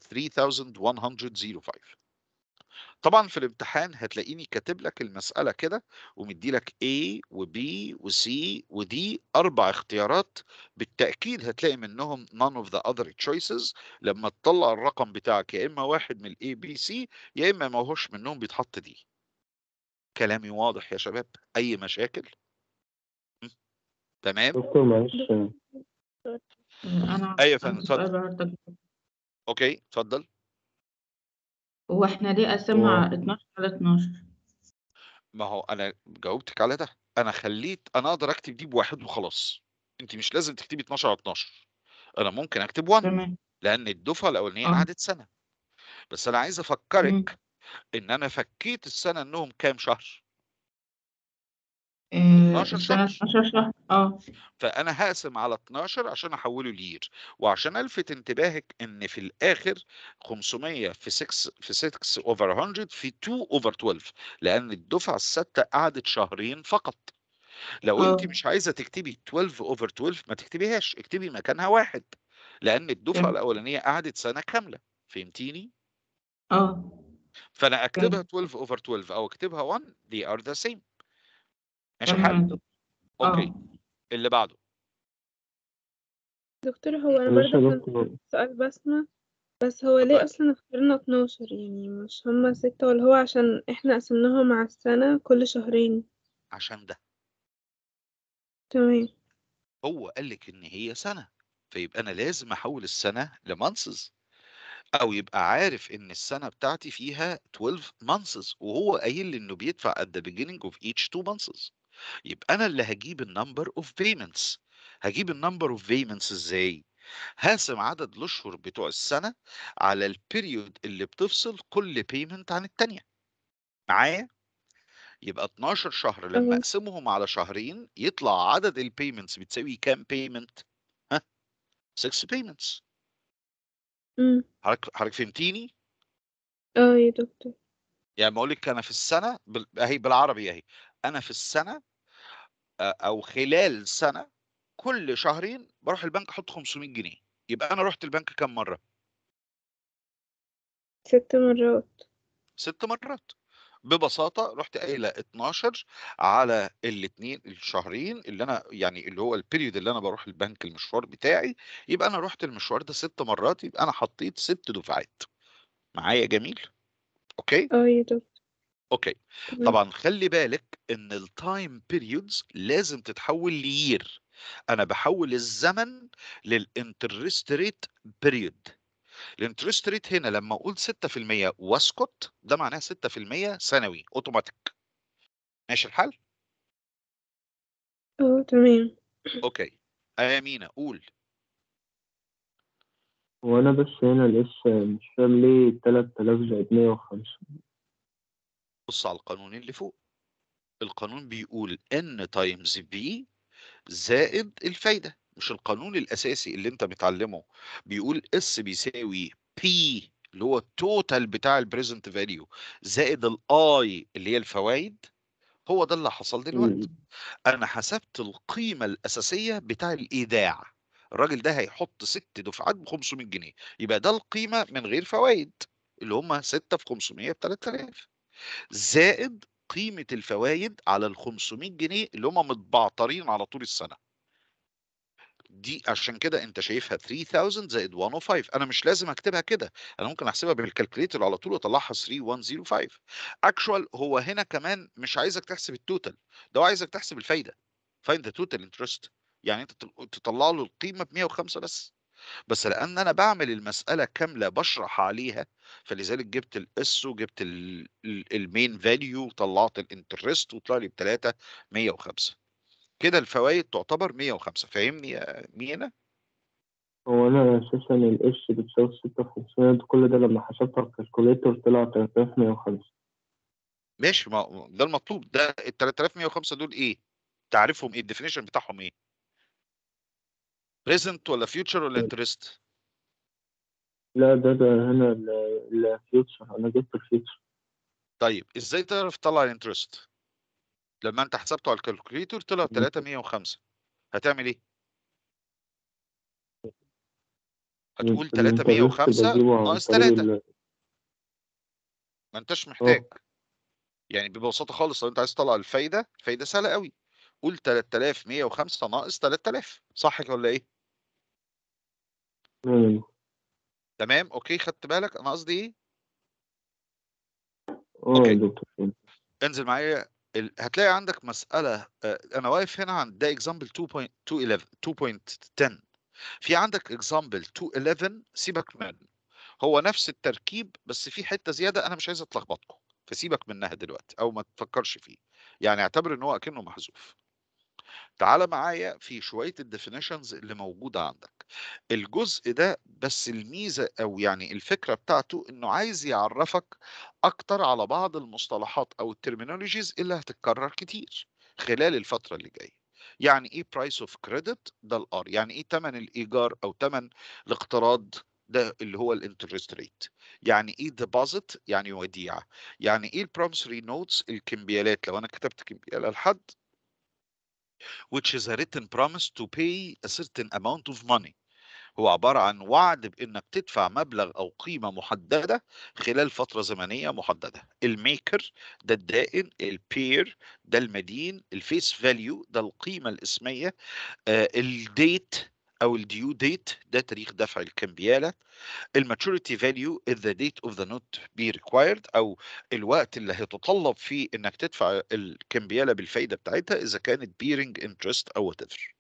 3105 طبعا في الامتحان هتلاقيني كاتب لك المسألة كده ومدي لك A و B و C و D أربع اختيارات بالتأكيد هتلاقي منهم none of the other choices لما تطلع الرقم بتاعك يا إما واحد من ال A B C يا إما ما هوش منهم بيتحط دي كلامي واضح يا شباب أي مشاكل؟ م? تمام؟ دكتور معلش انا أيوة يا عندي فندم سؤال اتفضل برضك أوكي اتفضل هو احنا ليه قسمها 12 على 12 ما هو أنا جاوبتك على ده أنا خليت أنا أقدر أكتب دي بواحد وخلاص أنت مش لازم تكتبي 12 على 12 أنا ممكن أكتب 1 تمام لأن الدفعة الأولانية اه قعدت سنة بس أنا عايز مم. أفكرك إن أنا فكيت السنة إنهم كام شهر؟ إيه 12 السنة شهر 12 شهر اه فأنا هقسم على 12 عشان أحوله لير وعشان ألفت انتباهك إن في الآخر 500 في 6 في 6 أوفر 100 في 2 أوفر 12 لأن الدفعة السادسة قعدت شهرين فقط لو أنت اه مش عايزة تكتبي 12 أوفر 12 ما تكتبيهاش اكتبي مكانها واحد لأن الدفعة فهمت الأولانية قعدت سنة كاملة فهمتيني؟ اه فأنا أكتبها فهمت 12 أوفر 12 أو أكتبها 1 they are the same ماشي تمام يا الحال؟ دكتور أوكي اه اللي بعده دكتور هو أنا معلش برضه يا كان دكتور سؤال بسمة بس هو ليه اتفضل أصلا اخترنا 12 يعني مش هما ستة ولا هو عشان احنا قسمناهم على السنة كل شهرين عشان ده تمام هو قال لك ان هي سنه فيبقى انا لازم احول السنه لمانسز او يبقى عارف ان السنه بتاعتي فيها 12 مانسز وهو قايل لي انه بيدفع at the beginning of each two months يبقى انا اللي هجيب النمبر اوف payments هجيب النمبر اوف payments ازاي هقسم عدد الاشهر بتوع السنه على البيريود اللي بتفصل كل بيمنت عن التانية معايا يبقى 12 شهر لما اه اقسمهم على شهرين يطلع عدد البيمنتس بتساوي كام بيمنت ها 6 payments أمم حضرتك حضرتك فهمتيني؟ اه يا دكتور يعني بقول لك انا في السنه بال... اهي بالعربي اهي انا في السنه آه، او خلال سنه كل شهرين بروح البنك احط 500 جنيه يبقى انا رحت البنك كام مره؟ ست مرات ست مرات ببساطه رحت قايله 12 على الاثنين الشهرين اللي انا يعني اللي هو البيريود اللي انا بروح البنك المشوار بتاعي يبقى انا رحت المشوار ده ست مرات يبقى انا حطيت ست دفعات معايا جميل اوكي اه يا دكتور اوكي تمام طبعا خلي بالك ان التايم بيريودز لازم تتحول لير انا بحول الزمن للانترست ريت بيريود الانترست ريت هنا لما اقول 6% واسكت ده معناها 6% سنوي اوتوماتيك ماشي الحال اه تمام اوكي آه مينا قول هو أنا بس هنا لسه مش فاهم ليه تلات آلاف زائد مية وخمسة بص على القانون اللي فوق القانون بيقول n تايمز b زائد الفايدة مش القانون الأساسي اللي أنت متعلمه بيقول S بيساوي P اللي هو التوتال بتاع البريزنت فاليو زائد الاي اللي هي الفوائد هو ده اللي حصل دلوقتي مم. انا حسبت القيمه الاساسيه بتاع الايداع الراجل ده هيحط ست دفعات ب 500 جنيه يبقى ده القيمه من غير فوائد اللي هم 6 في 500 ب 3000 زائد قيمه الفوائد على ال 500 جنيه اللي هم متبعترين على طول السنه دي عشان كده انت شايفها 3000 زائد 105 انا مش لازم اكتبها كده انا ممكن احسبها بالكالكوليتر على طول واطلعها 3105 اكشوال هو هنا كمان مش عايزك تحسب التوتال ده هو عايزك تحسب الفايده فايند ذا توتال انترست يعني انت تل- تطلع له القيمه ب 105 بس بس لان انا بعمل المساله كامله بشرح عليها فلذلك جبت الاس وجبت المين فاليو وطلعت الانترست وطلع لي ب 3 105 كده الفوائد تعتبر 105 فاهمني يا مينا هو أنا أساسا الإس بتساوي ستة في خمسمية كل ده لما حسبته على الكالكوليتر طلع تلات آلاف مية وخمسة ماشي ما ده المطلوب ده ال 3105 دول ايه تعرفهم ايه الديفينيشن بتاعهم ايه بريزنت ولا فيوتشر ولا انترست لا ده ده هنا الفيوتشر أنا جبت الفيوتشر طيب ازاي تعرف تطلع الانترست لما انت حسبته على الكالكوليتر طلع 305 هتعمل ايه هتقول الانترست 305 بجيبه عن ناقص طريق 3 ال- ما انتش محتاج يعني ببساطه خالص لو انت عايز تطلع الفايده الفايده سهله قوي قول 3105 ناقص 3000 صح كده ولا ايه مم. تمام اوكي خدت بالك انا قصدي ايه اه أوكي. يا دكتور فهمت. انزل معايا ال... هتلاقي عندك مسألة آه، أنا واقف هنا عند ده example 2.211 2.10 في عندك example 211 سيبك منه هو نفس التركيب بس في حتة زيادة أنا مش عايز أتلخبطكم فسيبك منها دلوقتي أو ما تفكرش فيه يعني اعتبر إن هو أكنه محذوف تعال معايا في شوية الديفينيشنز اللي موجودة عندك الجزء ده بس الميزة أو يعني الفكرة بتاعته إنه عايز يعرفك أكتر على بعض المصطلحات أو الترمينولوجيز اللي هتتكرر كتير خلال الفترة اللي جاية يعني إيه برايس اوف كريدت ده الار يعني إيه تمن الإيجار أو تمن الاقتراض ده اللي هو الانترست ريت يعني ايه ديبوزيت يعني وديعه يعني ايه البرومسري نوتس الكمبيالات لو انا كتبت كمبياله لحد which is a written promise to pay a certain amount of money هو عبارة عن وعد بإنك تدفع مبلغ أو قيمة محددة خلال فترة زمنية محددة الميكر ده الدائن البير ده المدين الفيس فاليو ده القيمة الاسمية آه الديت أو الديو ديت ده تاريخ دفع الكمبيالة الماتوريتي فاليو is the date of the note be required أو الوقت اللي هيتطلب فيه إنك تدفع الكمبيالة بالفايدة بتاعتها إذا كانت bearing interest أو whatever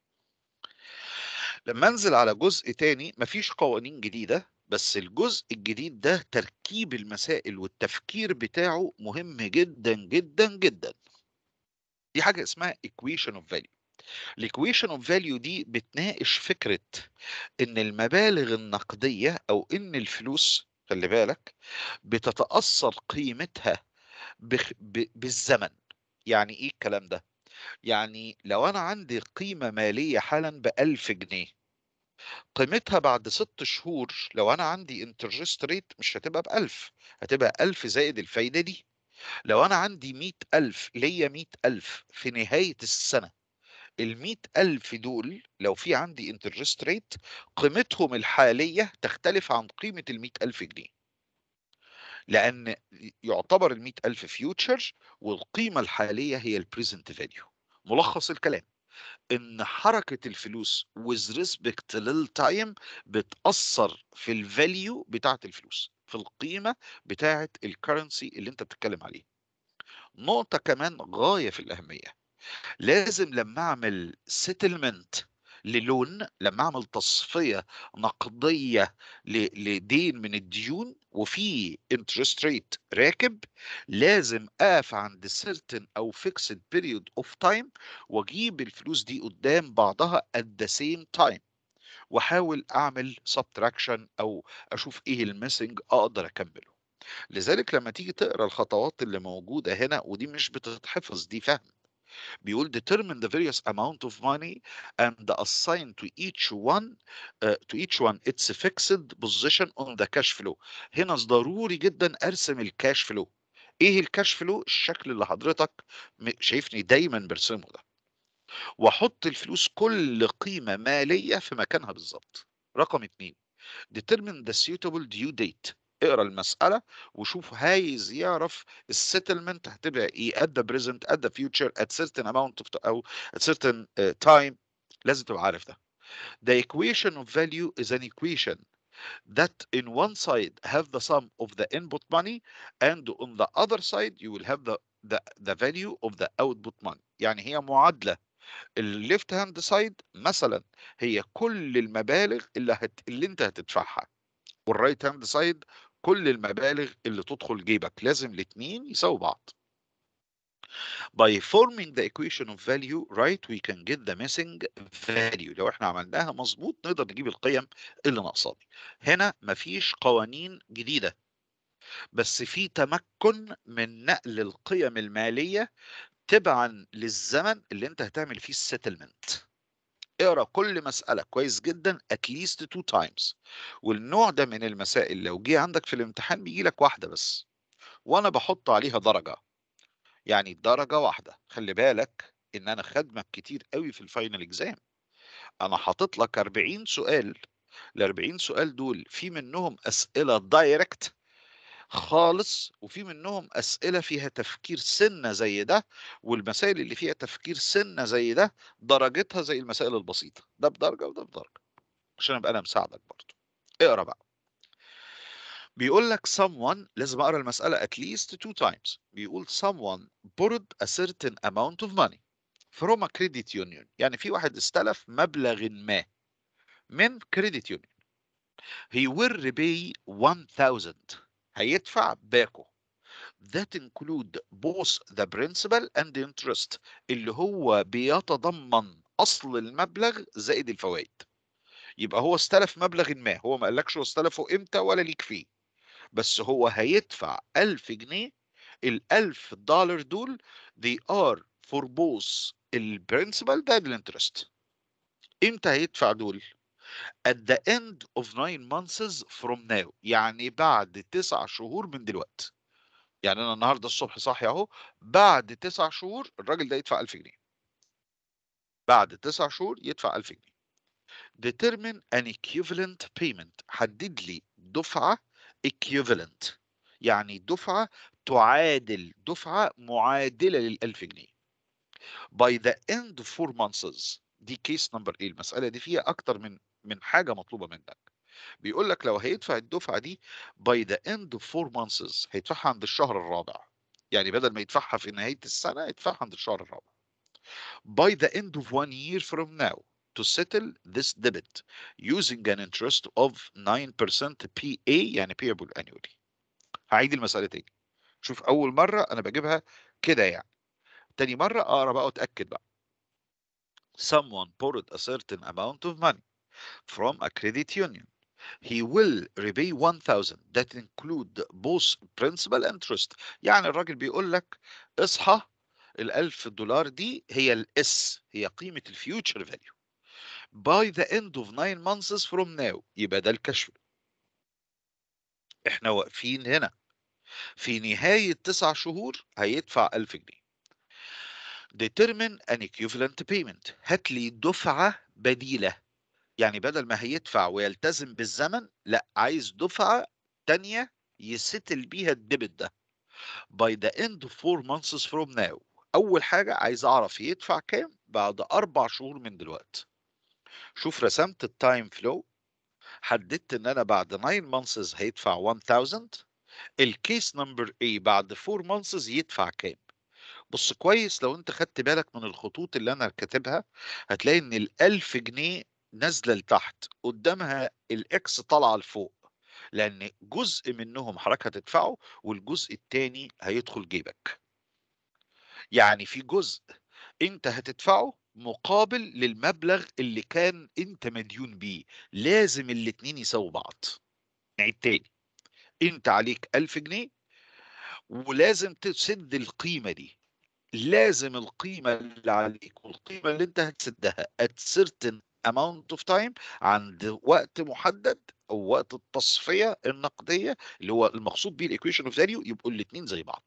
لما انزل على جزء تاني مفيش قوانين جديدة بس الجزء الجديد ده تركيب المسائل والتفكير بتاعه مهم جدا جدا جدا دي حاجة اسمها equation of value الايكويشن اوف فاليو دي بتناقش فكرة ان المبالغ النقدية او ان الفلوس خلي بالك بتتأثر قيمتها بخ... ب... بالزمن يعني ايه الكلام ده يعني لو انا عندي قيمة مالية حالا بألف جنيه قيمتها بعد ست شهور لو انا عندي انترست ريت مش هتبقى بألف هتبقى ألف زائد الفايدة دي لو انا عندي مئة ألف ليا مئة ألف في نهاية السنة المئة ألف دول لو في عندي انترست ريت قيمتهم الحالية تختلف عن قيمة المئة ألف جنيه لأن يعتبر المئة ألف فيوتشر والقيمة الحالية هي البريزنت فاليو ملخص الكلام ان حركه الفلوس with respect للتايم بتاثر في الفاليو بتاعه الفلوس في القيمه بتاعه الكرنسي اللي انت بتتكلم عليه نقطه كمان غايه في الاهميه لازم لما اعمل سيتلمنت للون لما اعمل تصفيه نقديه ل- لدين من الديون وفي انترست ريت راكب لازم اقف عند certain او fixed period of time واجيب الفلوس دي قدام بعضها at the same time واحاول اعمل subtraction او اشوف ايه الميسنج اقدر اكمله لذلك لما تيجي تقرا الخطوات اللي موجوده هنا ودي مش بتتحفظ دي فهم بيقول determine the various amount of money and assign to each one uh, to each one its fixed position on the cash flow هنا ضروري جدا ارسم الكاش فلو ايه الكاش فلو الشكل اللي حضرتك م- شايفني دايما برسمه ده واحط الفلوس كل قيمة مالية في مكانها بالظبط رقم اتنين determine the suitable due date اقرا المسألة وشوف عايز يعرف السيتلمنت هتبقى ايه at the present at the future at certain amount of او at certain uh, time لازم تبقى عارف ده The equation of value is an equation that in one side have the sum of the input money and on the other side you will have the the, the value of the output money يعني هي معادلة الليفت هاند سايد مثلا هي كل المبالغ اللي هت... اللي انت هتدفعها والرايت هاند سايد كل المبالغ اللي تدخل جيبك لازم الاثنين يساووا بعض by forming the equation of value right we can get the missing value لو احنا عملناها مظبوط نقدر نجيب القيم اللي ناقصه دي هنا مفيش قوانين جديدة بس في تمكن من نقل القيم المالية تبعا للزمن اللي انت هتعمل فيه السيتلمنت اقرا كل مسألة كويس جدا at least two times والنوع ده من المسائل لو جه عندك في الامتحان بيجي لك واحدة بس وانا بحط عليها درجة يعني درجة واحدة خلي بالك ان انا خدمك كتير قوي في الفاينل اكزام انا حاطط لك 40 سؤال ال 40 سؤال دول في منهم اسئلة دايركت خالص وفي منهم اسئله فيها تفكير سنه زي ده والمسائل اللي فيها تفكير سنه زي ده درجتها زي المسائل البسيطه ده بدرجه وده بدرجه عشان ابقى انا مساعدك برضه اقرا بقى بيقول لك someone لازم اقرا المساله at least two times بيقول someone borrowed a certain amount of money from a credit union يعني في واحد استلف مبلغ ما من credit union he will repay 1000 هيدفع باكو that include both the principal and the interest اللي هو بيتضمن اصل المبلغ زائد الفوائد يبقى هو استلف مبلغ ما هو ما قالكش هو استلفه امتى ولا ليك فيه بس هو هيدفع 1000 جنيه ال 1000 دولار دول they are for both البرنسبل ده الانترست امتى هيدفع دول at the end of nine months from now يعني بعد تسع شهور من دلوقتي يعني انا النهارده الصبح صاحي اهو بعد تسع شهور الراجل ده يدفع 1000 جنيه بعد تسع شهور يدفع 1000 جنيه determine an equivalent payment حدد لي دفعة equivalent يعني دفعة تعادل دفعة معادلة لل 1000 جنيه by the end of four months دي كيس نمبر ايه المسألة دي فيها أكتر من من حاجة مطلوبة منك بيقول لك لو هيدفع الدفعة دي by the end of four months هيدفعها عند الشهر الرابع يعني بدل ما يدفعها في نهاية السنة يدفعها عند الشهر الرابع by the end of one year from now to settle this debt using an interest of 9% PA يعني payable annually هعيد المسألة تاني شوف أول مرة أنا بجيبها كده يعني تاني مرة أقرأ بقى وأتأكد بقى someone borrowed a certain amount of money from a credit union he will repay 1000 that include both principal and interest يعني الراجل بيقول لك اصحى ال 1000 دولار دي هي الاس هي قيمة الفيوتشر فاليو by the end of 9 months from now يبقى ده الكشف احنا واقفين هنا في نهاية تسع شهور هيدفع 1000 جنيه determine an equivalent payment هات لي دفعة بديلة يعني بدل ما هيدفع ويلتزم بالزمن لا عايز دفعة تانية يستل بيها الديبت ده by the end of four months from now أول حاجة عايز أعرف يدفع كام بعد أربع شهور من دلوقتي شوف رسمت التايم فلو حددت إن أنا بعد 9 months هيدفع 1000 الكيس نمبر A بعد 4 months يدفع كام بص كويس لو انت خدت بالك من الخطوط اللي انا كاتبها هتلاقي ان الألف جنيه نازلة لتحت قدامها الاكس طالعة لفوق لان جزء منهم حضرتك هتدفعه والجزء التاني هيدخل جيبك يعني في جزء انت هتدفعه مقابل للمبلغ اللي كان انت مديون بيه لازم الاتنين يساووا بعض نعيد تاني انت عليك ألف جنيه ولازم تسد القيمة دي لازم القيمة اللي عليك والقيمة اللي انت هتسدها at certain amount of time عند وقت محدد او وقت التصفية النقدية اللي هو المقصود بيه الايكويشن اوف فاليو يبقوا الاتنين زي بعض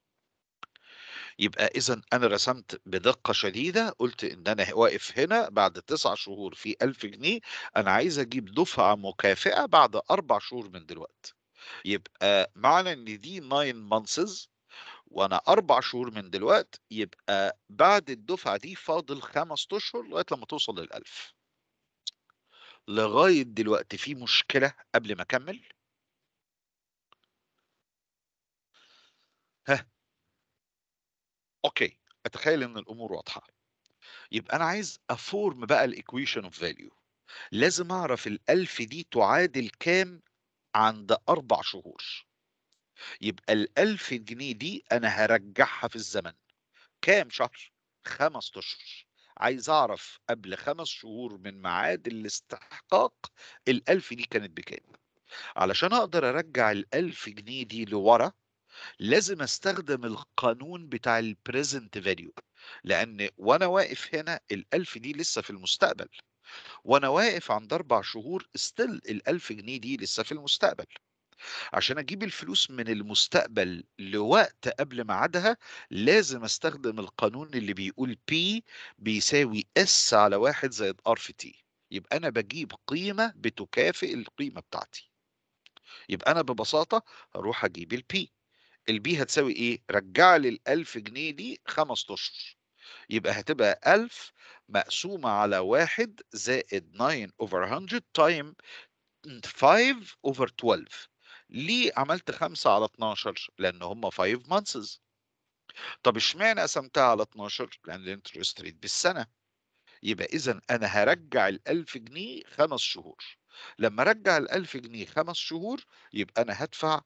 يبقى اذا انا رسمت بدقة شديدة قلت ان انا واقف هنا بعد تسع شهور في ألف جنيه انا عايز اجيب دفعة مكافئة بعد اربع شهور من دلوقتي يبقى معنى ان دي 9 months وانا اربع شهور من دلوقت يبقى بعد الدفعه دي فاضل خمس اشهر لغايه لما توصل للألف لغايه دلوقتي في مشكله قبل ما اكمل ها اوكي اتخيل ان الامور واضحه يبقى انا عايز افورم بقى الايكويشن اوف فاليو لازم اعرف الألف دي تعادل كام عند اربع شهور يبقى الألف جنيه دي أنا هرجعها في الزمن كام شهر؟ خمس أشهر عايز أعرف قبل خمس شهور من ميعاد الاستحقاق الألف دي كانت بكام علشان أقدر أرجع الألف جنيه دي لورا لازم استخدم القانون بتاع البريزنت فاليو لأن وأنا واقف هنا الألف دي لسه في المستقبل وأنا واقف عند أربع شهور استل الألف جنيه دي لسه في المستقبل عشان اجيب الفلوس من المستقبل لوقت قبل ميعادها لازم استخدم القانون اللي بيقول P بيساوي S على واحد زائد R في T يبقى انا بجيب قيمة بتكافئ القيمة بتاعتي يبقى انا ببساطة هروح اجيب البي البي هتساوي ايه رجع لي الالف جنيه دي خمس اشهر يبقى هتبقى ألف مقسومة على واحد زائد 9 over 100 تايم 5 over 12 ليه عملت 5 على 12 لان هم 5 مانثز طب اشمعنى قسمتها على 12 لان الانترست ريت بالسنه يبقى اذا انا هرجع ال1000 جنيه خمس شهور لما ارجع ال1000 جنيه خمس شهور يبقى انا هدفع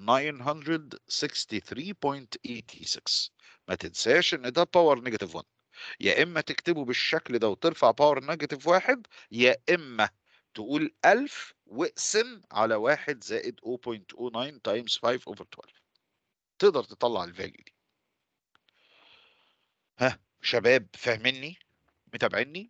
963.86 ما تنساش ان ده باور نيجاتيف 1 يا اما تكتبه بالشكل ده وترفع باور نيجاتيف واحد يا اما تقول 1000 واقسم على 1 زائد 0.09 تايمز 5 اوفر 12 تقدر تطلع الفاليو دي ها شباب فاهميني متابعيني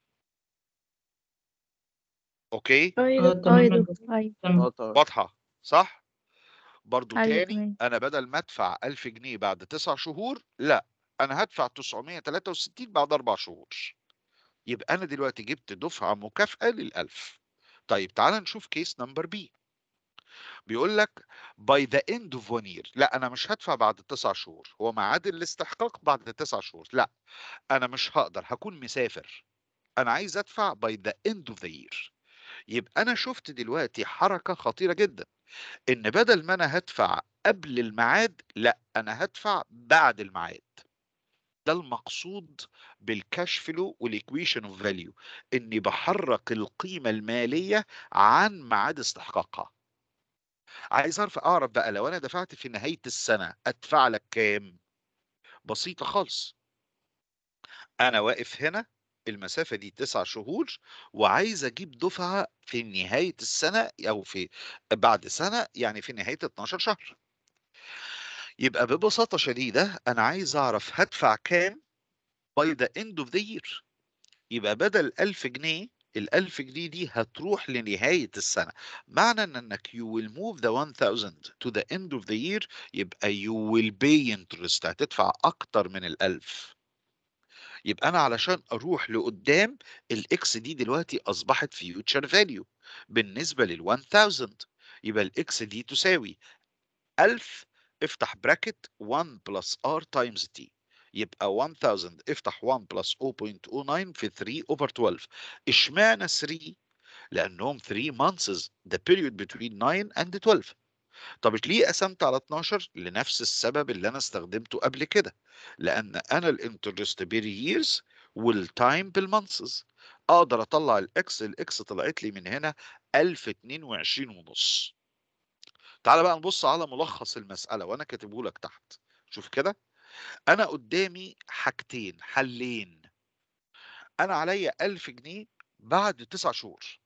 اوكي اه يا اه دكتور اه يا تمام دكتور أيوة تمام اه طبعا واضحه صح برضو أيوة تاني تمام انا بدل ما ادفع 1000 جنيه بعد 9 شهور لا انا هدفع 963 بعد 4 شهور يبقى انا دلوقتي جبت دفعه مكافاه للألف طيب تعال نشوف كيس نمبر بي بيقول لك باي ذا اند اوف one year لا انا مش هدفع بعد تسع شهور هو ميعاد الاستحقاق بعد تسع شهور لا انا مش هقدر هكون مسافر انا عايز ادفع باي ذا اند اوف ذا year يبقى انا شفت دلوقتي حركه خطيره جدا ان بدل ما انا هدفع قبل الميعاد لا انا هدفع بعد الميعاد ده المقصود بالكاش فلو والايكويشن اوف فاليو اني بحرك القيمه الماليه عن ميعاد استحقاقها عايز اعرف اعرف بقى لو انا دفعت في نهايه السنه ادفع لك كام بسيطه خالص انا واقف هنا المسافه دي تسع شهور وعايز اجيب دفعه في نهايه السنه او في بعد سنه يعني في نهايه 12 شهر يبقى ببساطه شديده انا عايز اعرف هدفع كام by the end of the year يبقى بدل 1000 جنيه ال 1000 جنيه دي هتروح لنهاية السنة معنى ان انك you will move the 1000 to the end of the year يبقى you will pay interest هتدفع اكتر من ال 1000 يبقى انا علشان اروح لقدام الاكس دي دلوقتي اصبحت future value بالنسبة لل 1000 يبقى الاكس دي تساوي 1000 افتح براكت 1 plus r times t يبقى 1000 افتح 1 plus 0.09 في 3 over 12 اشمعنى 3 لانهم 3 months the period between 9 and 12 طب ليه قسمت على 12 لنفس السبب اللي انا استخدمته قبل كده لان انا الانترست بيرييرز والتايم بالمانثز اقدر اطلع الاكس الاكس طلعت لي من هنا 1022 ونص تعال بقى نبص على ملخص المسألة وانا كاتبه لك تحت شوف كده انا قدامي حاجتين حلين انا عليا 1000 جنيه بعد تسع شهور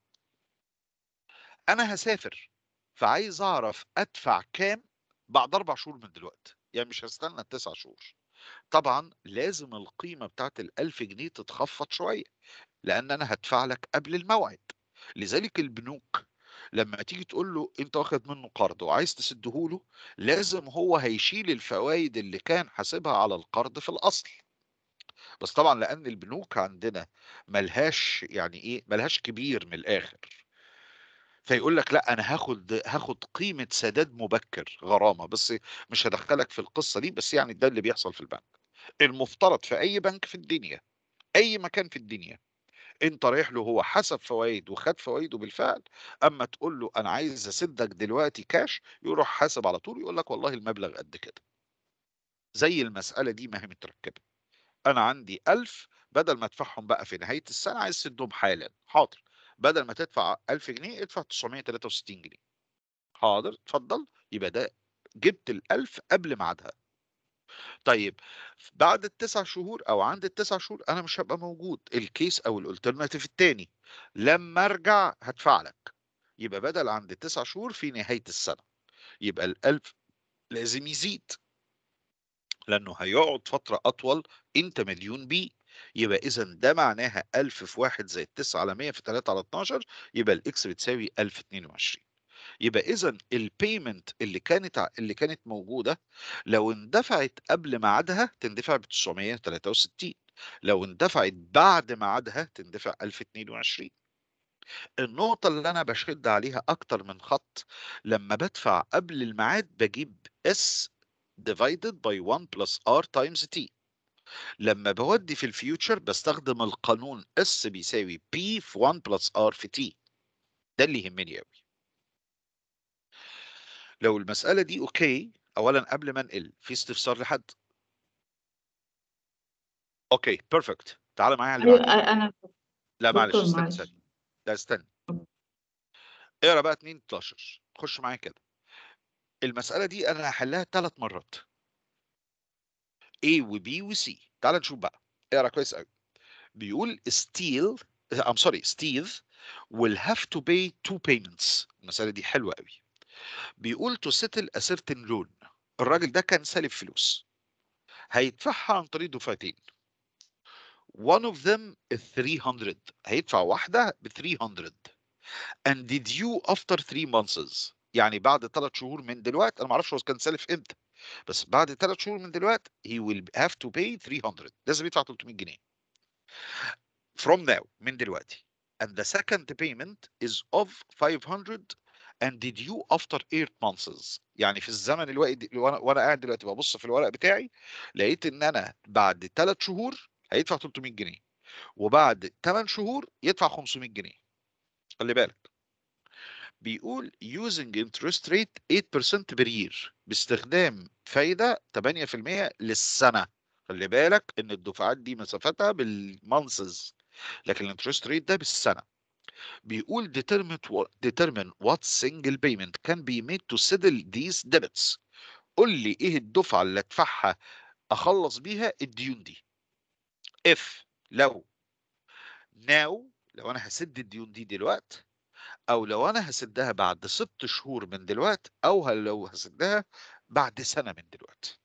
انا هسافر فعايز اعرف ادفع كام بعد اربع شهور من دلوقتي يعني مش هستنى التسع شهور طبعا لازم القيمة بتاعت الألف جنيه تتخفض شوية لأن أنا هدفع لك قبل الموعد لذلك البنوك لما تيجي تقول له انت واخد منه قرض وعايز تسده له لازم هو هيشيل الفوائد اللي كان حاسبها على القرض في الاصل بس طبعا لان البنوك عندنا ملهاش يعني ايه ملهاش كبير من الاخر فيقول لك لا انا هاخد هاخد قيمه سداد مبكر غرامه بس مش هدخلك في القصه دي بس يعني ده اللي بيحصل في البنك المفترض في اي بنك في الدنيا اي مكان في الدنيا انت رايح له هو حسب فوائد وخد فوائده بالفعل اما تقول له انا عايز اسدك دلوقتي كاش يروح حاسب على طول يقول لك والله المبلغ قد كده زي المساله دي ما هي متركبه انا عندي 1000 بدل ما ادفعهم بقى في نهايه السنه عايز تسدهم حالا حاضر بدل ما تدفع 1000 جنيه ادفع 963 جنيه حاضر اتفضل يبقى ده جبت ال1000 قبل ميعادها طيب بعد التسع شهور او عند التسع شهور انا مش هبقى موجود الكيس او الالترناتيف التاني لما ارجع هدفع لك يبقى بدل عند التسع شهور في نهايه السنه يبقى الالف لازم يزيد لانه هيقعد فتره اطول انت مديون بيه يبقى اذا ده معناها 1000 في 1 زائد 9 على 100 في 3 على 12 يبقى الاكس بتساوي 1022 يبقى اذا البيمنت اللي كانت ع- اللي كانت موجوده لو اندفعت قبل ميعادها تندفع ب 963 لو اندفعت بعد ميعادها تندفع 1022 النقطة اللي أنا بشد عليها أكتر من خط لما بدفع قبل الميعاد بجيب S divided by 1 plus R times T لما بودي في الفيوتشر بستخدم القانون S بيساوي P في 1 plus R في T ده اللي يهمني أوي لو المسألة دي أوكي أولا قبل ما أنقل في استفسار لحد أوكي بيرفكت تعال معايا على اللي أيوة بعده أنا لا معلش دكتور استنى معلش استنى لا استنى اقرا بقى 2 12 خش معايا كده المسألة دي أنا هحلها ثلاث مرات A و B و C تعال نشوف بقى اقرا كويس قوي بيقول ستيل I'm sorry ستيف will have to pay two payments المسألة دي حلوة قوي بيقول to settle a certain loan الراجل ده كان سالف فلوس هيدفعها عن طريق دفعتين one of them is 300 هيدفع واحدة ب 300 and due after 3 months يعني بعد ثلاث شهور من دلوقتي انا ما اعرفش هو كان سالف امتى بس بعد ثلاث شهور من دلوقتي he will have to pay 300 لازم يدفع 300 جنيه from now من دلوقتي and the second payment is of 500 and due after 8 months يعني في الزمن الوقت وانا وانا قاعد دلوقتي ببص في الورق بتاعي لقيت ان انا بعد 3 شهور هيدفع 300 جنيه وبعد 8 شهور يدفع 500 جنيه خلي بالك بيقول using interest rate 8% per year باستخدام فايدة 8% للسنة خلي بالك ان الدفعات دي مسافتها بالمانسز لكن الانترست ريت ده بالسنة بيقول determine what, determine what single payment can be made to settle these debits قول لي ايه الدفعة اللي ادفعها اخلص بيها الديون دي if لو now لو انا هسد الديون دي دلوقتي او لو انا هسدها بعد ست شهور من دلوقتي او ه- لو هسدها بعد سنة من دلوقتي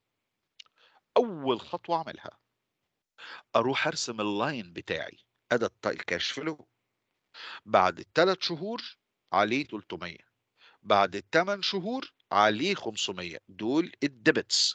اول خطوة اعملها اروح ارسم اللاين بتاعي ادى الط- الكاش فلو بعد الثلاث شهور عليه 300 بعد الثمان شهور عليه 500 دول الديبتس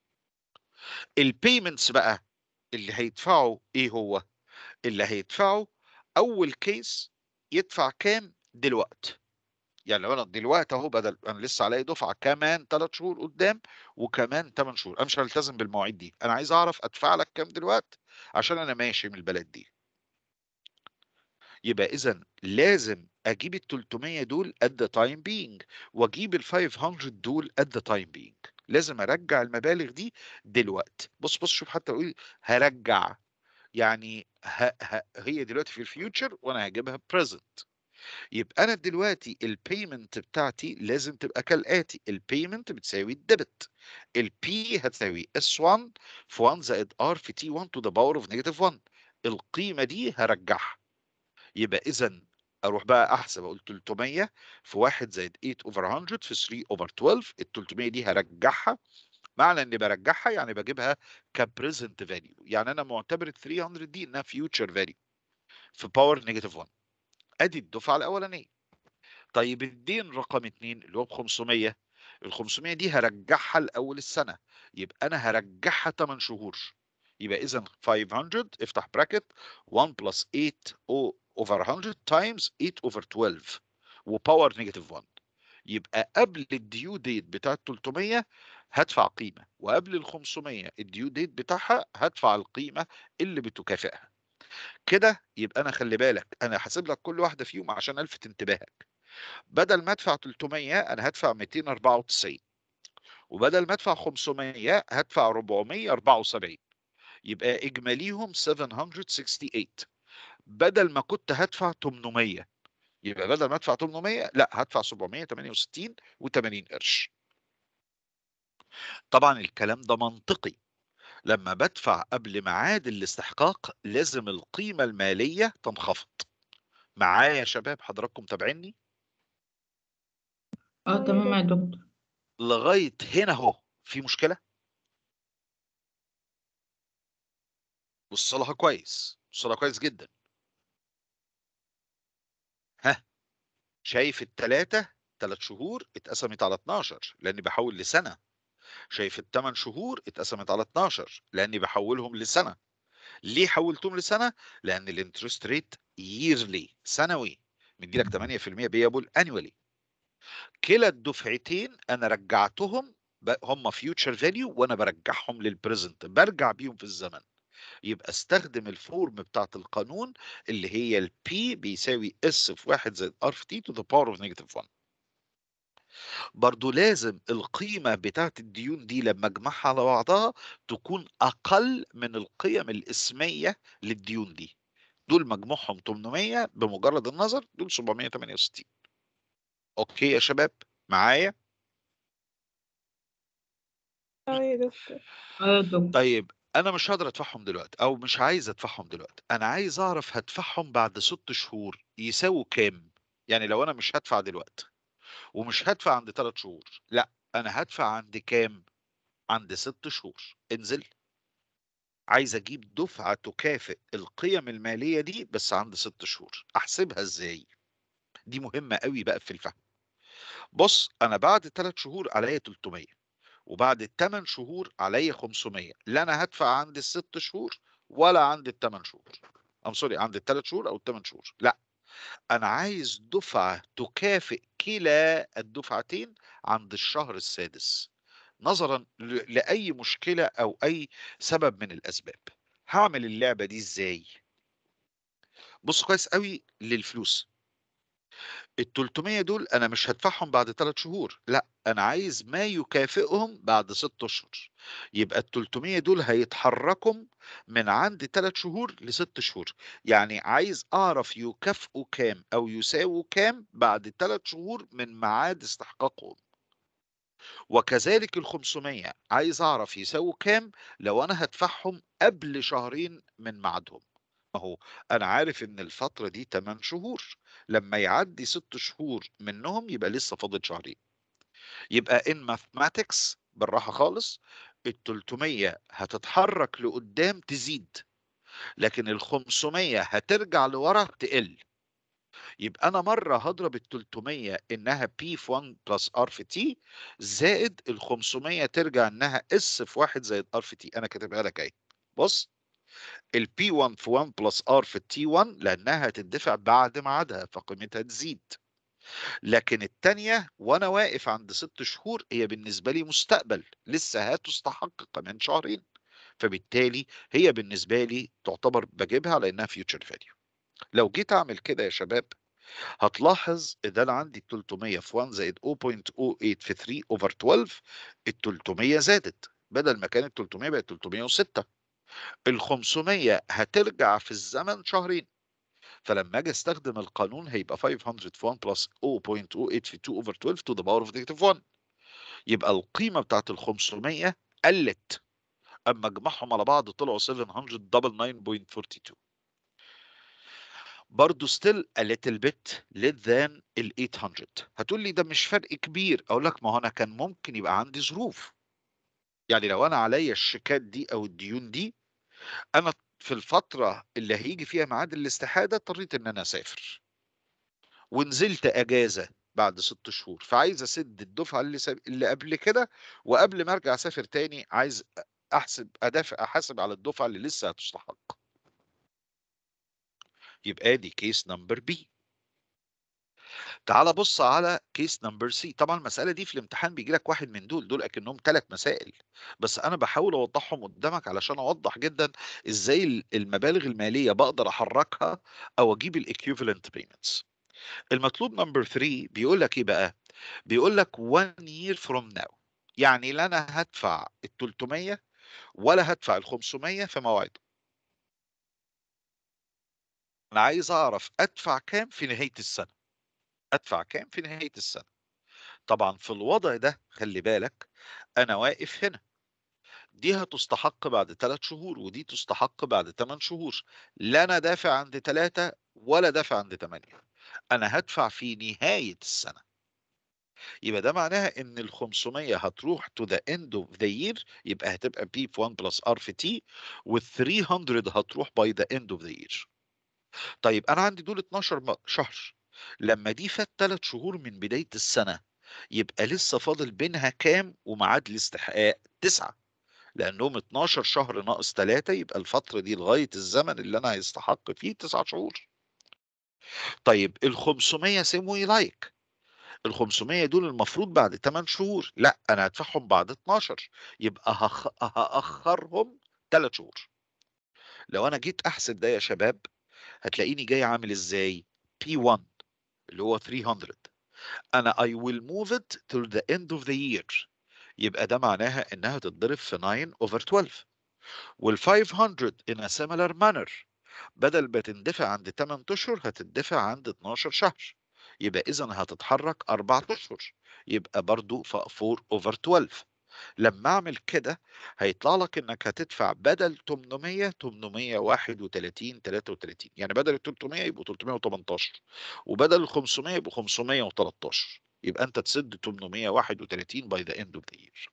البيمنتس بقى اللي هيدفعوا ايه هو اللي هيدفعوا اول كيس يدفع كام دلوقتي يعني لو انا دلوقتي اهو بدل انا لسه عليا دفعه كمان 3 شهور قدام وكمان 8 شهور انا مش هلتزم بالمواعيد دي انا عايز اعرف ادفع لك كام دلوقتي عشان انا ماشي من البلد دي يبقى اذا لازم اجيب ال 300 دول at the time being واجيب ال 500 دول at the time being لازم ارجع المبالغ دي دلوقتي بص بص شوف حتى اقول هرجع يعني ه... ه... هي دلوقتي في الفيوتشر وانا هجيبها present يبقى انا دلوقتي البيمنت بتاعتي لازم تبقى كالاتي البيمنت بتساوي الديبت البي هتساوي اس 1 في 1 زائد ار في تي 1 تو ذا باور اوف نيجاتيف 1 القيمه دي هرجعها يبقى اذا اروح بقى احسب اقول 300 في 1 زائد 8 اوفر 100 في 3 اوفر 12 ال 300 دي هرجعها معنى اني برجعها يعني بجيبها كبريزنت فاليو يعني انا معتبر ال 300 دي انها فيوتشر فاليو في باور نيجاتيف 1 ادي الدفعه الاولانيه طيب الدين رقم 2 اللي هو ب 500 ال 500 دي هرجعها لاول السنه يبقى انا هرجعها 8 شهور يبقى اذا 500 افتح براكت 1 بلس 8 اوفر 100 تايمز 8 اوفر 12 وباور نيجاتيف 1 يبقى قبل الديو ديت بتاع 300 هدفع قيمه وقبل ال 500 الديو ديت بتاعها هدفع القيمه اللي بتكافئها كده يبقى انا خلي بالك انا هحاسب لك كل واحده فيهم عشان الفت انتباهك بدل ما ادفع 300 انا هدفع 294 وبدل ما ادفع 500 هدفع 474 يبقى اجماليهم 768 بدل ما كنت هدفع 800 يبقى بدل ما ادفع 800 لا هدفع 768 و80 قرش طبعا الكلام ده منطقي لما بدفع قبل ميعاد الاستحقاق لازم القيمة المالية تنخفض معايا يا شباب حضراتكم تابعيني اه تمام يا دكتور لغاية هنا اهو في مشكلة بص لها كويس بص لها كويس جدا ها شايف التلاتة تلات شهور اتقسمت على 12 لاني بحول لسنة شايف الثمان شهور اتقسمت على 12 لاني بحولهم لسنه ليه حولتهم لسنه لان الانترست ريت ييرلي سنوي مديلك 8% بيبل انيولي كلا الدفعتين انا رجعتهم هم فيوتشر فاليو وانا برجعهم للبريزنت برجع بيهم في الزمن يبقى استخدم الفورم بتاعت القانون اللي هي البي بيساوي اس في 1 زائد ار في تي تو ذا باور اوف نيجاتيف 1 برضو لازم القيمة بتاعت الديون دي لما اجمعها على بعضها تكون أقل من القيم الإسمية للديون دي دول مجموعهم 800 بمجرد النظر دول 768 أوكي يا شباب معايا اه يا دكتور اه يا دكتور طيب أنا مش هقدر أدفعهم دلوقتي أو مش عايز أدفعهم دلوقتي أنا عايز أعرف هدفعهم بعد ست شهور يساووا كام يعني لو أنا مش هدفع دلوقتي ومش هدفع عند ثلاث شهور لا انا هدفع عند كام عند ست شهور انزل عايز اجيب دفعه تكافئ القيم الماليه دي بس عند ست شهور احسبها ازاي دي مهمه قوي بقى في الفهم بص انا بعد ثلاث شهور عليا 300 وبعد الثمان شهور عليا 500 لا انا هدفع عند الست شهور ولا عند الثمان شهور ام سوري عند الثلاث شهور او الثمان شهور لا انا عايز دفعه تكافئ كلا الدفعتين عند الشهر السادس نظرا ل- لاي مشكله او اي سبب من الاسباب هعمل اللعبه دي ازاي بص كويس قوي للفلوس ال 300 دول انا مش هدفعهم بعد 3 شهور لا انا عايز ما يكافئهم بعد 6 اشهر يبقى ال 300 دول هيتحركوا من عند 3 شهور ل 6 شهور يعني عايز اعرف يكافئوا كام او يساووا كام بعد 3 شهور من ميعاد استحقاقهم وكذلك ال 500 عايز اعرف يساووا كام لو انا هدفعهم قبل شهرين من ميعادهم اهو انا عارف ان الفتره دي 8 شهور لما يعدي 6 شهور منهم يبقى لسه فاضل شهرين يبقى in mathematics بالراحه خالص ال 300 هتتحرك لقدام تزيد لكن ال 500 هترجع لورا تقل يبقى انا مره هضرب ال 300 انها P في 1 بلس R في T زائد ال 500 ترجع انها S في 1 زائد R في T انا كاتبها لك اهي بص ال P1 في 1 بلس R في T1 لانها هتدفع بعد ميعادها فقيمتها تزيد لكن التانية وانا واقف عند ست شهور هي بالنسبة لي مستقبل لسه هتستحق كمان شهرين فبالتالي هي بالنسبة لي تعتبر بجيبها لانها فيوتشر فاليو لو جيت اعمل كده يا شباب هتلاحظ ان انا عندي 300 في 1 زائد 0.08 في 3 اوفر 12 ال 300 زادت بدل ما كانت 300 بقت 306 ال 500 هترجع في الزمن شهرين فلما اجي استخدم القانون هيبقى 500 في 1 بلس 0.08 في 2 اوفر 12 to the power of negative 1 يبقى القيمه بتاعت ال 500 قلت اما اجمعهم على بعض طلعوا 799.42 برضه still a little bit less than ال 800 هتقول لي ده مش فرق كبير اقول لك ما هو انا كان ممكن يبقى عندي ظروف يعني لو انا عليا الشيكات دي او الديون دي انا في الفتره اللي هيجي فيها ميعاد الاستحاده اضطريت ان انا اسافر ونزلت اجازه بعد ست شهور فعايز اسد الدفعه اللي ساب... اللي قبل كده وقبل ما ارجع اسافر تاني عايز احسب ادافع احاسب على الدفعه اللي لسه هتستحق يبقى دي كيس نمبر بي تعال بص على كيس نمبر سي طبعا المساله دي في الامتحان بيجي لك واحد من دول دول اكنهم ثلاث مسائل بس انا بحاول اوضحهم قدامك علشان اوضح جدا ازاي ال- المبالغ الماليه بقدر احركها او اجيب الايكويفالنت بيمنتس المطلوب نمبر 3 بيقول لك ايه بقى بيقول لك 1 year from now يعني لا انا هدفع ال 300 ولا هدفع ال 500 في مواعيده انا عايز اعرف ادفع كام في نهايه السنه ادفع كام في نهايه السنه طبعا في الوضع ده خلي بالك انا واقف هنا دي هتستحق بعد 3 شهور ودي تستحق بعد 8 شهور لا انا دافع عند 3 ولا دافع عند 8 انا هدفع في نهايه السنه يبقى ده معناها ان ال 500 هتروح to the end of the year يبقى هتبقى P في 1 plus R في T وال 300 هتروح by the end of the year طيب انا عندي دول 12 م- شهر لما دي فات 3 شهور من بدايه السنه يبقى لسه فاضل بينها كام وميعاد الاستحقاق 9 لانهم 12 شهر ناقص 3 يبقى الفتره دي لغايه الزمن اللي انا هيستحق فيه 9 شهور طيب ال 500 سموا لايك ال 500 دول المفروض بعد 8 شهور لا انا هدفعهم بعد 12 يبقى هخ... هاخرهم 3 شهور لو انا جيت احسب ده يا شباب هتلاقيني جاي عامل ازاي P1 اللي هو 300 انا I will move it till the end of the year يبقى ده معناها انها تتضرب في 9 over 12 وال 500 in a similar manner بدل ما تندفع عند 8 اشهر هتدفع عند 12 شهر يبقى اذا هتتحرك 4 اشهر يبقى برضو ف 4 over 12 لما اعمل كده هيطلع لك انك هتدفع بدل 800 831 33 يعني بدل ال 300 يبقوا 318 وبدل ال 500 يبقوا 513 يبقى انت تسد 831 by the end of the year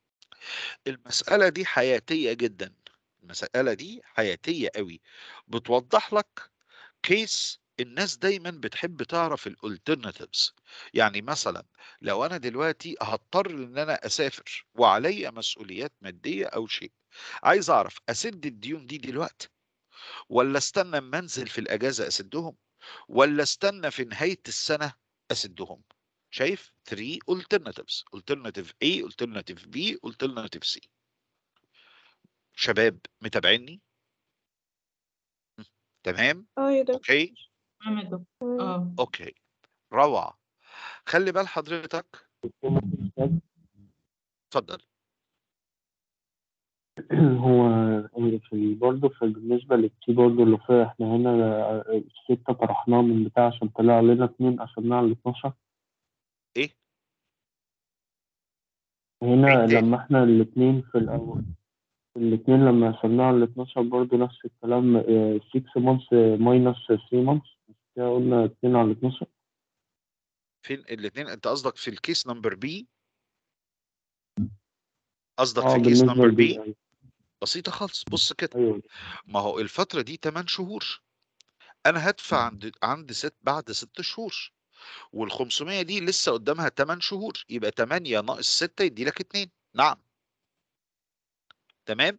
المسألة دي حياتية جدا المسألة دي حياتية قوي بتوضح لك كيس الناس دايما بتحب تعرف الالترناتيفز يعني مثلا لو انا دلوقتي هضطر ان انا اسافر وعليا مسؤوليات ماديه او شيء عايز اعرف اسد الديون دي دلوقتي ولا استنى اما انزل في الاجازه اسدهم ولا استنى في نهايه السنه اسدهم شايف 3 alternatives alternative A alternative B alternative C شباب متابعيني تمام اه يا دكتور اوكي تمام يا دكتور تمام. اه اوكي روعه خلي بال حضرتك اتفضل هو في برضه في بالنسبة للتي برضه اللي فيها احنا هنا الستة طرحناها من بتاع عشان طلع لنا اتنين قسمناها على 12 ايه هنا عيد تاني. لما احنا الاتنين في الأول الاتنين لما قسمناها على 12 برضه نفس الكلام 6 مانثs ماينس 3 مانثs كده قلنا اتنين على 12 فين الاثنين انت قصدك في الكيس نمبر بي قصدك اه في كيس بالنسبة نمبر لدي بي أيوة. بسيطه خالص بص كده ايوه ما هو الفتره دي 8 شهور انا هدفع عند عند ست بعد 6 شهور وال 500 دي لسه قدامها 8 شهور يبقى 8 ناقص 6 يدي لك 2 نعم تمام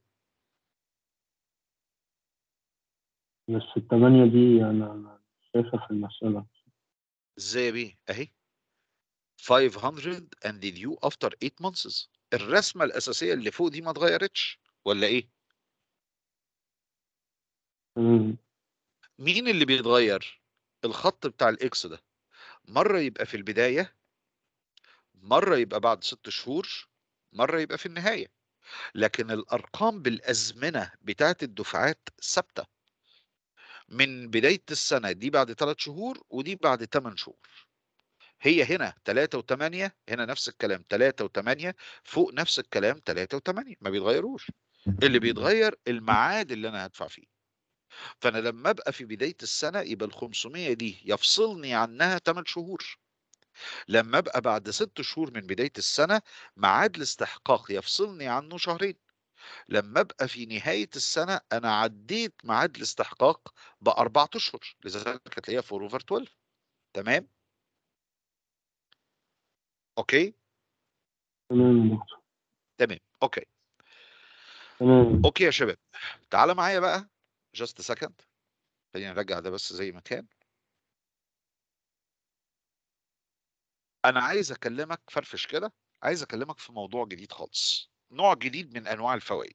بس التمانية دي أنا أنا شايفها في المسألة ازاي يا بيه اهي 500 and due after 8 months الرسمه الاساسيه اللي فوق دي ما اتغيرتش ولا ايه مم. مين اللي بيتغير الخط بتاع الاكس ده مره يبقى في البدايه مره يبقى بعد ست شهور مره يبقى في النهايه لكن الارقام بالازمنه بتاعت الدفعات ثابته من بدايه السنه دي بعد ثلاث شهور ودي بعد ثمان شهور هي هنا 3 و8 هنا نفس الكلام 3 و8 فوق نفس الكلام 3 و8 ما بيتغيروش اللي بيتغير الميعاد اللي انا هدفع فيه فانا لما ابقى في بدايه السنه يبقى ال 500 دي يفصلني عنها 8 شهور لما ابقى بعد 6 شهور من بدايه السنه ميعاد الاستحقاق يفصلني عنه شهرين لما ابقى في نهايه السنه انا عديت ميعاد الاستحقاق باربع اشهر لذلك هتلاقيها 4 اوفر 12 تمام اوكي تمام يا دكتور تمام اوكي تمام اوكي يا شباب تعالى معايا بقى جاست سكند خلينا نرجع ده بس زي ما كان انا عايز اكلمك فرفش كده عايز اكلمك في موضوع جديد خالص نوع جديد من انواع الفوائد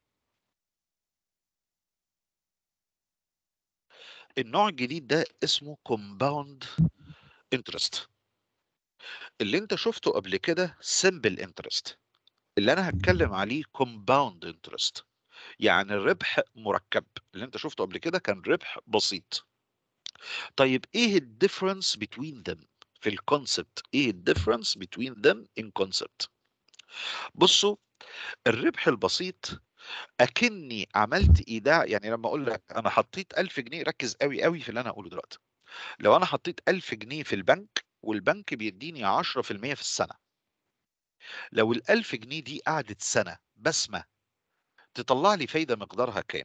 النوع الجديد ده اسمه كومباوند انترست اللي انت شفته قبل كده سمبل انترست اللي انا هتكلم عليه كومباوند انترست يعني الربح مركب اللي انت شفته قبل كده كان ربح بسيط طيب ايه الديفرنس بين them في الكونسبت ايه الديفرنس بين them in concept بصوا الربح البسيط اكني عملت ايداع يعني لما اقول لك انا حطيت 1000 جنيه ركز قوي قوي في اللي انا هقوله دلوقتي لو انا حطيت 1000 جنيه في البنك والبنك بيديني 10% في السنه لو ال 1000 جنيه دي قعدت سنه بسمه تطلع لي فايده مقدارها كام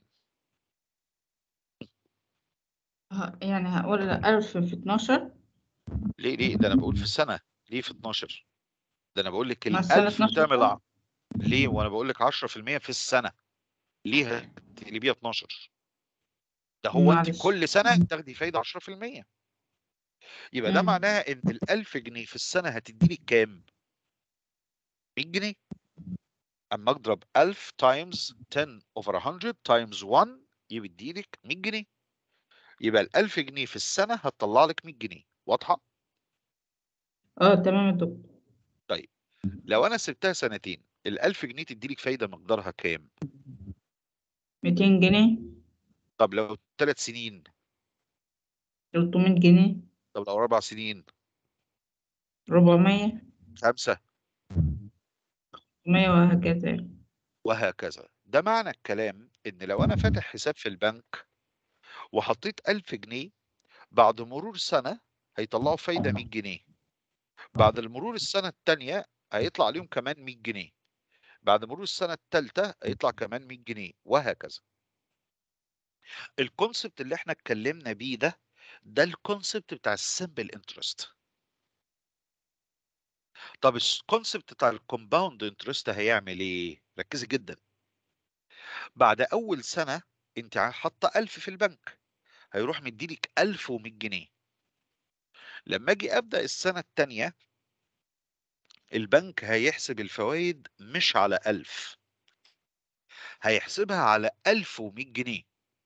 ه- يعني هقول ألف في اتناشر ليه ليه ده انا بقول في السنه ليه في 12 ده انا بقول لك ال ما السنة 1000 12 بتعمل سنة. ع- ليه وانا بقول لك 10% في السنه ليه هتقلبيها 12 ده هو انت معلش. كل سنه تاخدي فايده 10% يبقى ده مم. معناها ان ال 1000 جنيه في السنه هتدي لك كام 100 جنيه اما اضرب 1000 تايمز 10 اوفر 100 تايمز 1 يدي لك 100 جنيه يبقى ال 1000 جنيه في السنه هتطلع لك 100 جنيه واضحه اه تمام يا دكتور لو انا سبتها سنتين ال 1000 جنيه تدي لك فايده مقدارها كام ميتين جنيه طب لو ثلاث سنين تلتمية جنيه طب لو اربع سنين ربعمية خمسه مية وهكذا وهكذا ده معنى الكلام ان لو انا فاتح حساب في البنك وحطيت 1000 جنيه بعد مرور سنه هيطلعوا فايده 100 جنيه بعد المرور السنه الثانيه هيطلع عليهم كمان 100 جنيه بعد مرور السنه الثالثه هيطلع كمان 100 جنيه وهكذا الكونسبت اللي احنا اتكلمنا بيه ده ده الكونسبت بتاع السمبل انترست طب الكونسبت بتاع الكومباوند انترست هيعمل ايه ركزي جدا بعد اول سنه انت حاطه 1000 في البنك هيروح مديلك 1100 جنيه لما اجي ابدا السنه الثانيه البنك هيحسب الفوائد مش على 1000 هيحسبها على 1100 جنيه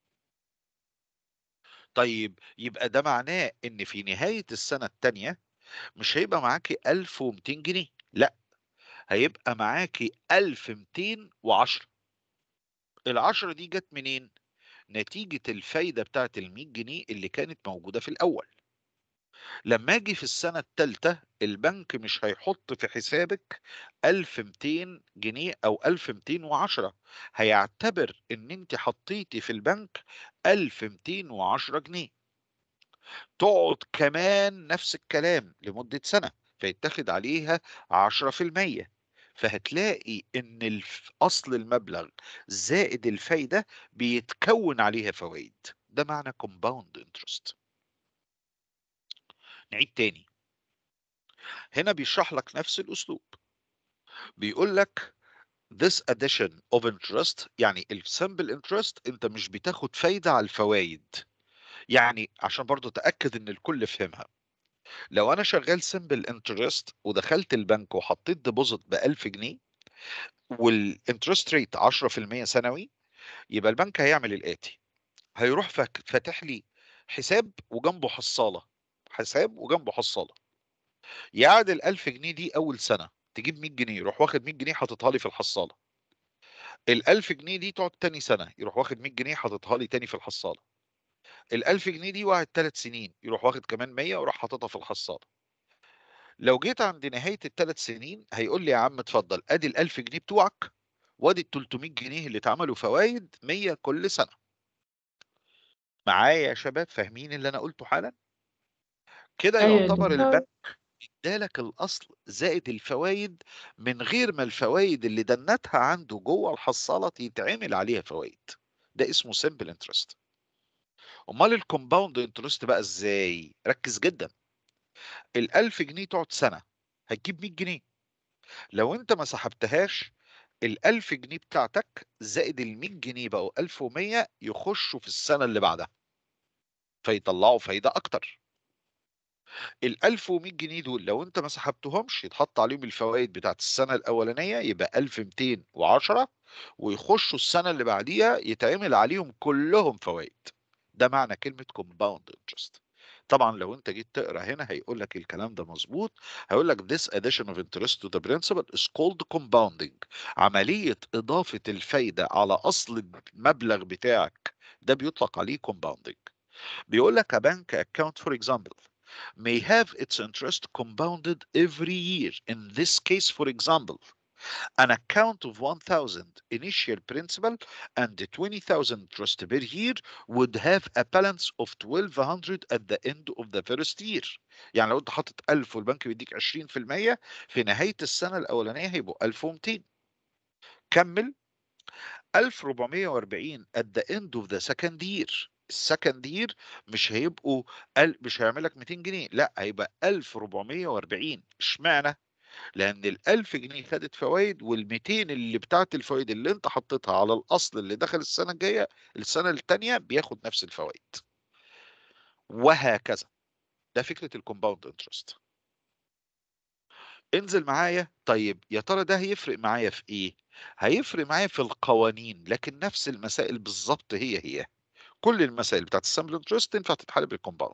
طيب يبقى ده معناه ان في نهايه السنه الثانيه مش هيبقى معاكي 1200 جنيه لا هيبقى معاكي 1210 العشرة دي جت منين نتيجة الفايدة بتاعت ال 100 جنيه اللي كانت موجودة في الأول لما اجي في السنة الثالثة البنك مش هيحط في حسابك 1200 جنيه أو 1210 هيعتبر إن أنت حطيتي في البنك 1210 جنيه تقعد كمان نفس الكلام لمدة سنة فيتاخد عليها 10% فهتلاقي ان الف- اصل المبلغ زائد الفايدة بيتكون عليها فوائد ده معنى compound interest نعيد تاني هنا بيشرح لك نفس الاسلوب بيقول لك this addition of interest يعني السمبل interest انت مش بتاخد فايدة على الفوائد يعني عشان برضو تأكد ان الكل فهمها لو انا شغال سمبل انترست ودخلت البنك وحطيت ديبوزيت ب 1000 جنيه والانترست ريت 10% سنوي يبقى البنك هيعمل الاتي هيروح فك- فاتح لي حساب وجنبه حصالة حساب وجنبه حصالة يعادل 1000 جنيه دي أول سنة تجيب 100 جنيه يروح واخد 100 جنيه حاططها لي في الحصالة ال 1000 جنيه دي تقعد تاني سنة يروح واخد 100 جنيه حاططها لي تاني في الحصالة ال 1000 جنيه دي وقعد 3 سنين يروح واخد كمان 100 ويروح حاططها في الحصالة لو جيت عند نهاية الثلاث سنين هيقول لي يا عم اتفضل ادي ال 1000 جنيه بتوعك وادي ال 300 جنيه اللي اتعملوا فوائد 100 كل سنة معايا يا شباب فاهمين اللي انا قلته حالا كده أيوة يا يعتبر دكتور. البنك ادالك الاصل زائد الفوائد من غير ما الفوائد اللي دنتها عنده جوه الحصاله يتعمل عليها فوائد ده اسمه سمبل انترست امال الكومباوند انترست بقى ازاي ركز جدا ال1000 جنيه تقعد سنه هتجيب 100 جنيه لو انت ما سحبتهاش ال1000 جنيه بتاعتك زائد ال100 جنيه بقوا 1100 يخشوا في السنه اللي بعدها فيطلعوا فايده اكتر ال 1100 جنيه دول لو انت ما سحبتهمش يتحط عليهم الفوائد بتاعت السنه الاولانيه يبقى 1210 ويخشوا السنه اللي بعديها يتعمل عليهم كلهم فوائد ده معنى كلمه compound interest طبعا لو انت جيت تقرا هنا هيقول لك الكلام ده مظبوط هيقول لك this addition of interest to the principal is called compounding عمليه اضافه الفايده على اصل المبلغ بتاعك ده بيطلق عليه compounding بيقول لك a bank account for example may have its interest compounded every year. In this case, for example, an account of 1,000 initial principal and 20,000 interest per year would have a balance of 1,200 at the end of the first year. يعني لو انت حاطط 1000 والبنك بيديك 20% في نهاية السنة الأولانية هيبقوا 1200. كمل 1440 at the end of the second year. السكند يير مش هيبقوا ال- مش هيعمل لك 200 جنيه لا هيبقى 1440 اشمعنى لان ال 1000 جنيه خدت فوائد وال 200 اللي بتاعت الفوائد اللي انت حطيتها على الاصل اللي دخل السنه الجايه السنه الثانيه بياخد نفس الفوائد وهكذا ده فكره الكومباوند انترست انزل معايا طيب يا ترى ده هيفرق معايا في ايه هيفرق معايا في القوانين لكن نفس المسائل بالظبط هي هي كل المسائل بتاعت السامبل انترست تنفع تتحل بالكومباوند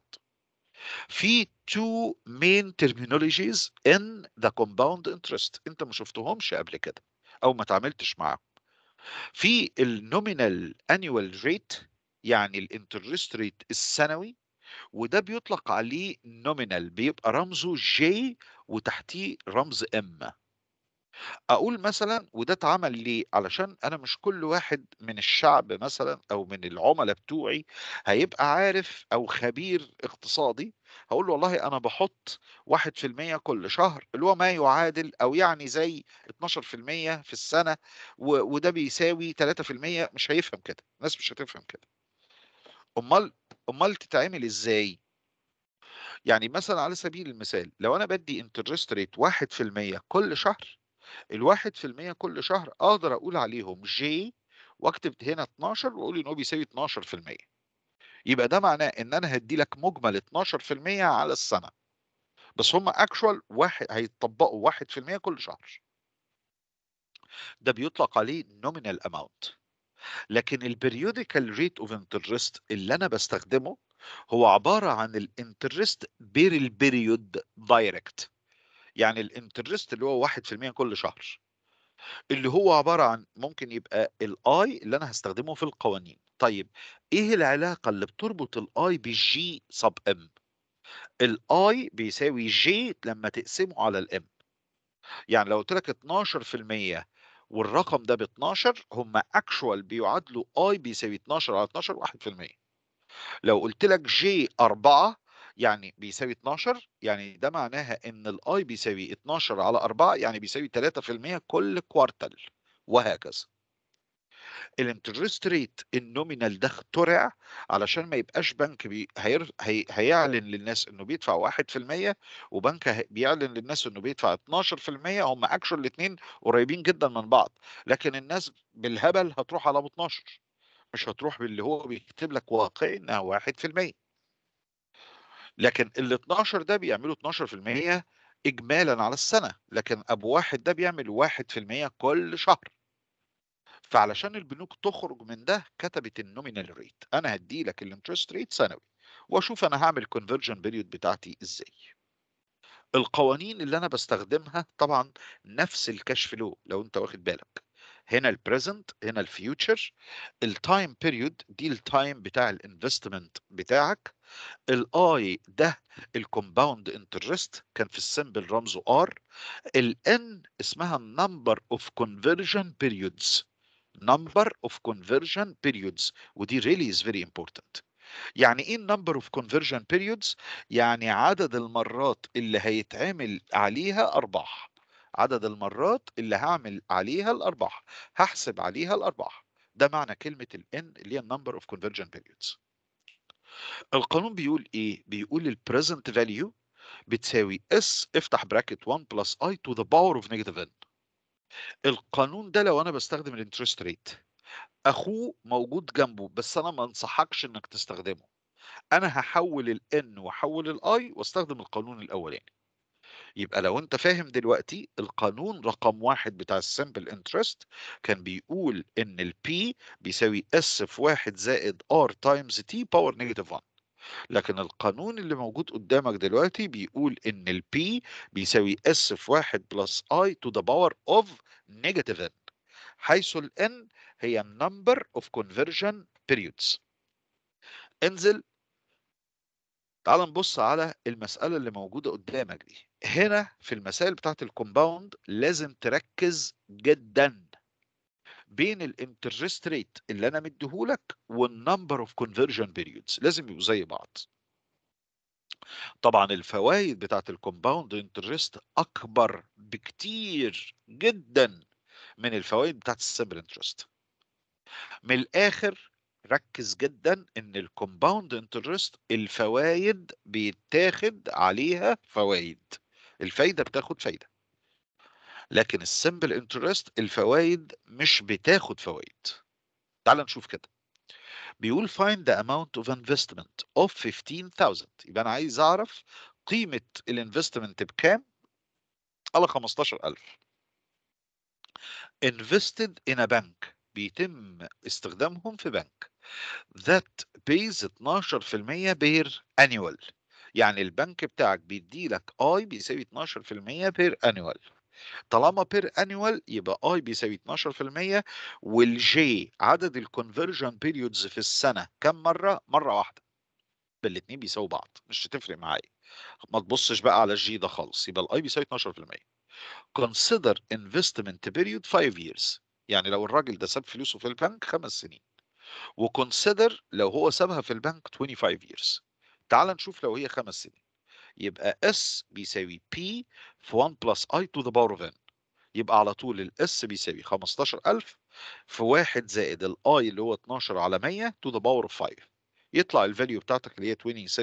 في two main terminologies in the compound interest انت ما شفتهمش قبل كده او ما تعاملتش معاهم في النومينال annual rate يعني الانترست ريت السنوي وده بيطلق عليه نومينال بيبقى رمزه J وتحتيه رمز M اقول مثلا وده اتعمل ليه علشان انا مش كل واحد من الشعب مثلا او من العملاء بتوعي هيبقى عارف او خبير اقتصادي هقول له والله انا بحط 1% كل شهر اللي هو ما يعادل او يعني زي 12% في السنة و- وده بيساوي 3% مش هيفهم كده الناس مش هتفهم كده امال امال تتعمل ازاي يعني مثلا على سبيل المثال لو انا بدي انترست ريت 1% كل شهر الواحد في المية كل شهر اقدر اقول عليهم جي واكتب هنا 12 واقول ان هو بيساوي 12 في المية يبقى ده معناه ان انا هدي لك مجمل 12 في المية على السنة بس هم اكشوال واحد هيطبقوا 1 في المية كل شهر ده بيطلق عليه nominal amount لكن البريوديكال ريت اوف انترست اللي انا بستخدمه هو عبارة عن الانترست بير البريود دايركت يعني الانترست اللي هو 1% كل شهر اللي هو عبارة عن ممكن يبقى الاي اللي انا هستخدمه في القوانين طيب ايه العلاقة اللي بتربط الاي بالجي سب ام الاي بيساوي جي لما تقسمه على الام يعني لو قلت لك 12% والرقم ده ب 12 هم اكشوال بيعادلوا اي بيساوي 12 على 12 1% لو قلت لك جي 4 يعني بيساوي 12 يعني ده معناها ان الاي بيساوي 12 على 4 يعني بيساوي 3% كل كوارتل وهكذا الانترست ريت النومينال ده اخترع علشان ما يبقاش بنك بي هير هي هيعلن للناس انه بيدفع 1% وبنك هي- بيعلن للناس انه بيدفع 12% هم اكشن الاثنين قريبين جدا من بعض لكن الناس بالهبل هتروح على ابو 12 مش هتروح باللي هو بيكتب لك واقعي انها 1% لكن ال 12 ده بيعملوا 12% اجمالا على السنه لكن ابو واحد ده بيعمل 1% كل شهر فعلشان البنوك تخرج من ده كتبت النومينال ريت انا هدي لك الانترست ريت سنوي واشوف انا هعمل conversion period بتاعتي ازاي القوانين اللي انا بستخدمها طبعا نفس الكاش فلو لو انت واخد بالك هنا البريزنت هنا الفيوتشر التايم بيريود دي التايم بتاع الانفستمنت بتاعك الاي ده الكومباوند انترست كان في السمبل رمزه ار الان اسمها number of conversion periods number of conversion periods ودي really is very important يعني ايه number of conversion periods يعني عدد المرات اللي هيتعمل عليها ارباح عدد المرات اللي هعمل عليها الارباح هحسب عليها الارباح ده معنى كلمة ال N اللي هي number of conversion periods القانون بيقول ايه بيقول ال present value بتساوي S افتح براكت 1 plus I to the power of negative N القانون ده لو انا بستخدم الانترست ريت اخوه موجود جنبه بس انا ما انصحكش انك تستخدمه انا هحول ال N واحول ال I واستخدم القانون الاولاني يبقى لو انت فاهم دلوقتي القانون رقم واحد بتاع السمبل انترست كان بيقول ان ال P بيساوي S في واحد زائد R تايمز T باور نيجاتيف 1 لكن القانون اللي موجود قدامك دلوقتي بيقول ان ال P بيساوي S في واحد بلس I to the power of negative N حيث ال N هي number of conversion periods انزل تعال نبص على المسألة اللي موجودة قدامك دي هنا في المسائل بتاعت الكومباوند لازم تركز جدا بين الانترست ريت اللي انا مديهولك والنمبر اوف كونفرجن بيريودز لازم يبقوا زي بعض طبعا الفوائد بتاعت الكومباوند انترست اكبر بكتير جدا من الفوائد بتاعت السمبل انترست من الاخر ركز جدا ان الكومباوند انترست الفوائد بيتاخد عليها فوائد الفايده بتاخد فايده لكن السمبل انترست الفوائد مش بتاخد فوائد تعال نشوف كده بيقول find the amount of investment of 15000 يبقى انا عايز اعرف قيمه الانفستمنت بكام على 15000 invested in a bank بيتم استخدامهم في بنك that pays 12% بير annual يعني البنك بتاعك بيدي لك اي بيساوي 12% بير annual طالما بير annual يبقى اي بيساوي 12% والجي عدد الكونفرجن بيريودز في السنه كم مره مره واحده الاثنين بيساووا بعض مش هتفرق معايا ما تبصش بقى على الجي ده خالص يبقى الاي بيساوي 12% consider investment period 5 years يعني لو الراجل ده ساب فلوسه في البنك خمس سنين وكونسيدر لو هو سابها في البنك 25 years تعال نشوف لو هي خمس سنين يبقى S بيساوي P في 1 بلس I to the power of N يبقى على طول ال S بيساوي 15000 في 1 زائد ال I اللي هو 12 على 100 to the power of 5 يطلع الفاليو بتاعتك اللي هي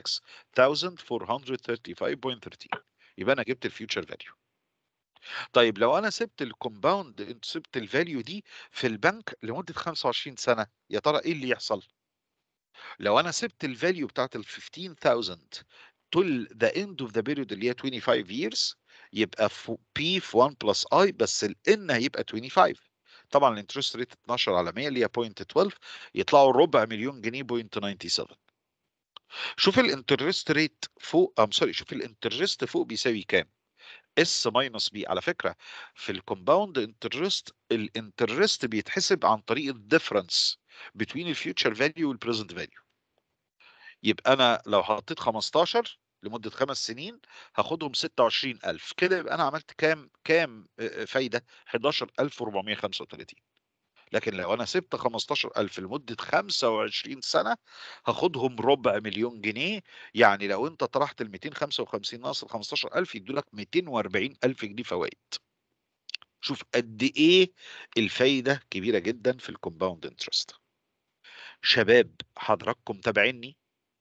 26435.13 يبقى انا جبت الفيوتشر فاليو طيب لو انا سبت الكومباوند سبت الفاليو دي في البنك لمده 25 سنه يا ترى ايه اللي يحصل لو انا سبت الفاليو بتاعت ال 15000 till the end of the period اللي هي 25 years يبقى P في 1 بلس I بس ال N هيبقى 25 طبعا الانترست ريت 12 على 100 اللي هي 0.12 يطلعوا ربع مليون جنيه 0.97 شوف الانترست ريت فوق ام سوري شوف الانترست فوق بيساوي كام اس ماينس بي على فكره في الكومباوند انترست الانترست بيتحسب عن طريق الديفرنس between الفيوتشر فاليو والبريزنت فاليو يبقى انا لو حطيت 15 لمده خمس سنين هاخدهم 26000 كده يبقى انا عملت كام كام فايده 11435 لكن لو انا سبت 15000 لمده 25 سنه هاخدهم ربع مليون جنيه يعني لو انت طرحت ال 255 ناقص ال 15000 يدوا لك 240000 جنيه فوائد شوف قد ايه الفايده كبيره جدا في الكومباوند انترست شباب حضراتكم تابعيني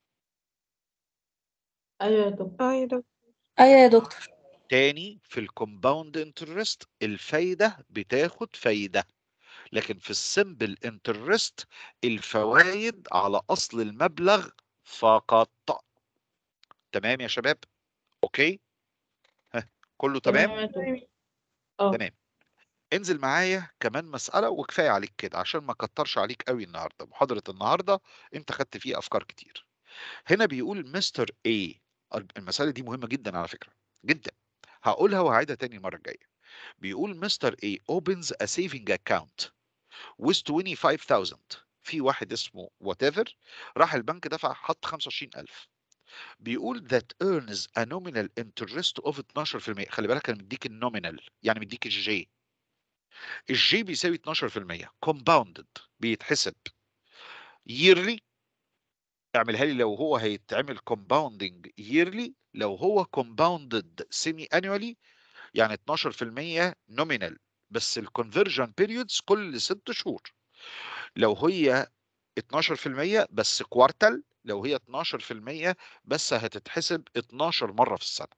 ايوه يا دكتور اه يا دكتور ايوه يا دكتور تاني في الكومباوند انترست الفايده بتاخد فايده لكن في السمبل انترست الفوائد على اصل المبلغ فقط تمام يا شباب اوكي ها كله تمام يا دكتور اه تمام انزل معايا كمان مسألة وكفاية عليك كده عشان ما كترش عليك قوي النهاردة محاضرة النهاردة انت خدت فيه افكار كتير هنا بيقول مستر اي المسألة دي مهمة جدا على فكرة جدا هقولها وهعيدها تاني المرة الجاية بيقول مستر اي opens a saving account with 25000 في واحد اسمه whatever راح البنك دفع حط 25000 بيقول that earns a nominal interest of 12% خلي بالك انا مديك النومينال يعني مديك الجي الجي بيساوي 12% compounded بيتحسب yearly اعملها لي لو هو هيتعمل compounding yearly لو هو compounded semi annually يعني 12% nominal بس الكونفرجن periods كل ست شهور لو هي 12% بس كوارتل لو هي 12% بس هتتحسب 12 مرة في السنة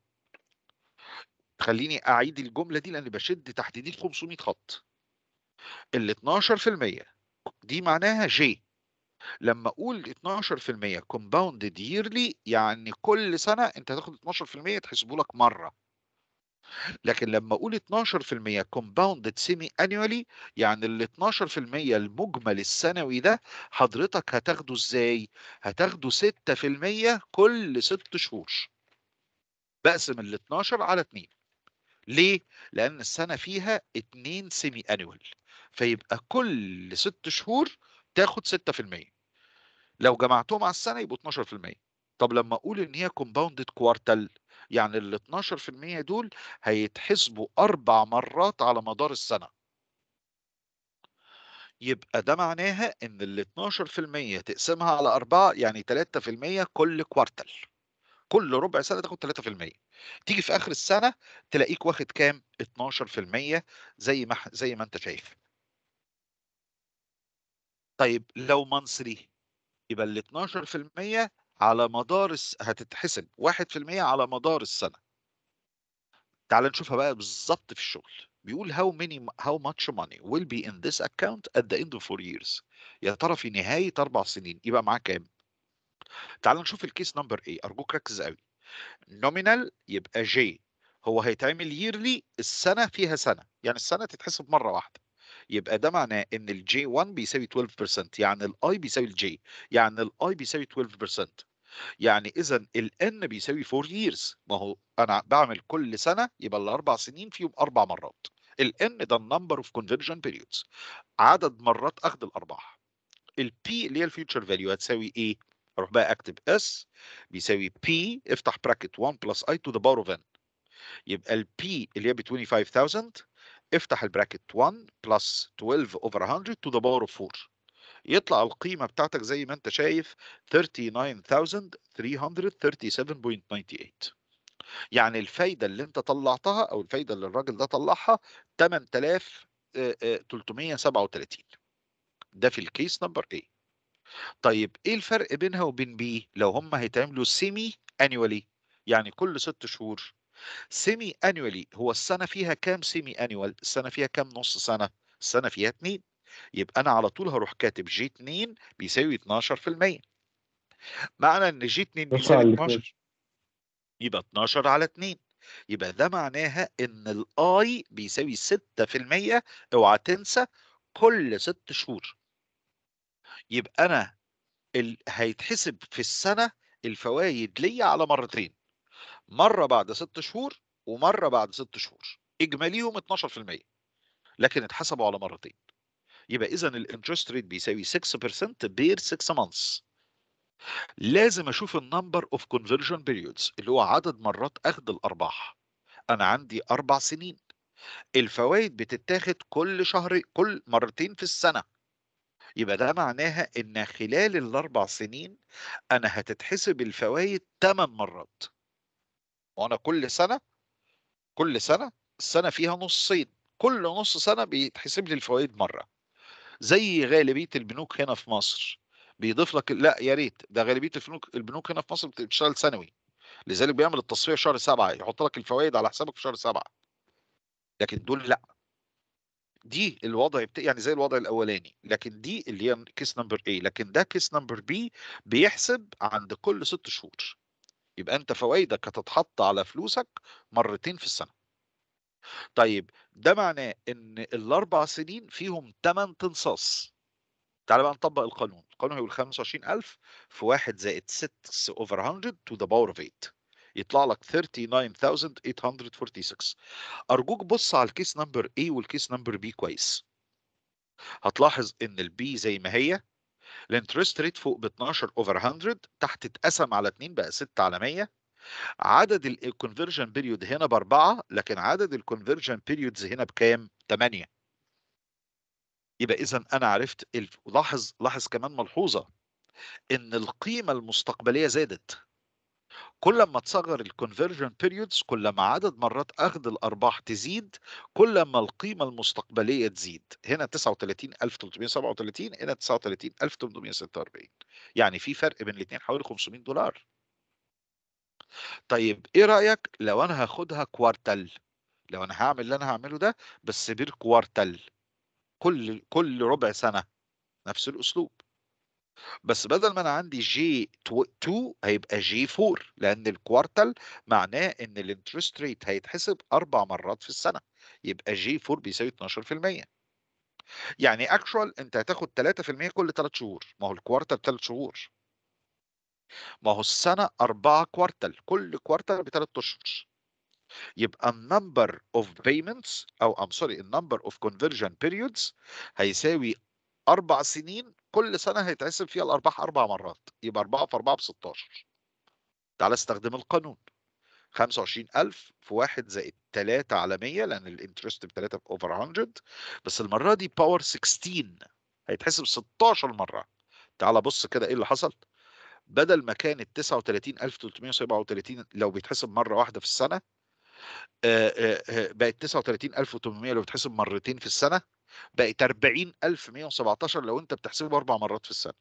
خليني أعيد الجملة دي لأن بشد تحت دي 500 خط ال 12% دي معناها جي لما اقول 12% compounded yearly يعني كل سنه انت هتاخد 12% تحسبه لك مره لكن لما اقول 12% compounded semi annually يعني ال 12% المجمل السنوي ده حضرتك هتاخده ازاي؟ هتاخده 6% كل 6 شهور بقسم ال 12 على 2 ليه؟ لأن السنة فيها 2 سيمي انيوال فيبقى كل 6 شهور تاخد 6% لو جمعتهم على السنة يبقوا 12% طب لما اقول ان هي كومباوندد كوارتل يعني ال 12% دول هيتحسبوا اربع مرات على مدار السنه يبقى ده معناها ان ال 12% تقسمها على أربعة يعني 3% كل كوارتل كل ربع سنه تاخد 3% تيجي في اخر السنه تلاقيك واخد كام 12% زي ما زي ما انت شايف طيب لو منصري يبقى ال 12% على مدار الس... هتتحسب 1% على مدار السنة تعال نشوفها بقى بالظبط في الشغل بيقول how many how much money will be in this account at the end of four years يا ترى في نهاية أربع سنين يبقى معاه كام؟ تعال نشوف الكيس نمبر ايه أرجوك ركز قوي nominal يبقى J هو هيتعمل yearly السنة فيها سنة يعني السنة تتحسب مرة واحدة يبقى ده معناه ان ال J1 بيساوي 12% يعني ال I بيساوي ال J يعني ال I بيساوي 12% يعني اذا ال N بيساوي 4 years ما هو انا بعمل كل سنة يبقى الاربع سنين فيهم اربع مرات ال N ده النمبر اوف conversion periods عدد مرات اخذ الارباح ال P اللي هي الفيوتشر فاليو هتساوي ايه؟ اروح بقى اكتب S بيساوي P افتح براكت 1 بلس I to the power of N يبقى ال P اللي هي ب 25000 افتح البراكت 1 بلس 12 اوفر 100 to the power of 4 يطلع القيمة بتاعتك زي ما انت شايف 39337.98 يعني الفايدة اللي انت طلعتها او الفايدة اللي الراجل ده طلعها 8337 ده في الكيس نمبر A طيب ايه الفرق بينها وبين بي لو هم هيتعملوا سيمي انيوالي يعني كل ست شهور سيمي انيوالي هو السنه فيها كام سيمي انيوال السنه فيها كام نص سنه السنه فيها 2 يبقى انا على طول هروح كاتب جي 2 بيساوي 12% معنى ان جي 2 بص بيساوي على الاثنين 12 يبقى 12 على 2 يبقى ده معناها ان الاي بيساوي 6% اوعى تنسى كل ست شهور يبقى انا ال... هيتحسب في السنه الفوائد ليا على مرتين مره بعد ست شهور ومره بعد ست شهور اجماليهم 12% لكن اتحسبوا على مرتين يبقى اذا الانترست ريت بيساوي 6% بير 6 مانثs لازم اشوف النمبر اوف كونفرجن بيريودز اللي هو عدد مرات اخذ الارباح انا عندي اربع سنين الفوائد بتتاخد كل شهر كل مرتين في السنه يبقى ده معناها ان خلال الاربع سنين انا هتتحسب الفوائد 8 مرات وانا كل سنه كل سنه السنه فيها نصين كل نص سنه بيتحسب لي الفوائد مره زي غالبيه البنوك هنا في مصر بيضيف لك لا يا ريت ده غالبيه البنوك البنوك هنا في مصر بتشتغل سنوي لذلك بيعمل التصفيه في شهر سبعه يحط لك الفوائد على حسابك في شهر سبعه لكن دول لا دي الوضع بت... يعني زي الوضع الاولاني لكن دي اللي هي كيس نمبر A لكن ده كيس نمبر B بيحسب عند كل ست شهور يبقى انت فوائدك هتتحط على فلوسك مرتين في السنه طيب ده معناه ان الاربع سنين فيهم 8 تنصاص تعالى بقى نطبق القانون القانون هيقول 25000 في 1 زائد 6 over 100 to the power of 8 يطلع لك 39846 ارجوك بص على الكيس نمبر A والكيس نمبر B كويس هتلاحظ ان البي زي ما هي الانترست ريت فوق ب 12 اوفر 100 تحت اتقسم على 2 بقى 6 على 100 عدد الكونفرجن بيريود هنا باربعه لكن عدد الكونفرجن بيريودز هنا بكام؟ 8 يبقى اذا انا عرفت الف... لاحظ لاحظ كمان ملحوظه ان القيمه المستقبليه زادت كل ما تصغر الكونفرجن بيريودز كل ما عدد مرات اخذ الارباح تزيد كل ما القيمه المستقبليه تزيد هنا 39337 هنا 39846 يعني في فرق بين الاثنين حوالي 500 دولار طيب ايه رايك لو انا هاخدها كوارتل لو انا هعمل اللي انا هعمله ده بس بير كوارتل كل كل ربع سنه نفس الاسلوب بس بدل ما انا عندي جي 2 هيبقى جي 4 لان الكوارتل معناه ان الانترست ريت هيتحسب اربع مرات في السنه يبقى جي 4 بيساوي 12% يعني اكشوال انت هتاخد 3% كل 3 شهور ما هو الكوارتل 3 شهور ما هو السنه اربعه كوارتل كل كوارتل بثلاث اشهر يبقى النمبر اوف بيمنتس او ام سوري النمبر اوف كونفرجن بيريودز هيساوي اربع سنين كل سنه هيتحسب فيها الارباح اربع مرات يبقى 4 في 4 ب 16 تعالى استخدم القانون 25000 في 1 زائد 3 على 100 لان الانترست ب 3 اوفر 100 بس المره دي باور 16 هيتحسب 16 مره تعالى بص كده ايه اللي حصل بدل ما كانت 39337 لو بيتحسب مره واحده في السنه بقت 39800 لو بتحسب مرتين في السنه بقت 40117 لو انت بتحسبه اربع مرات في السنه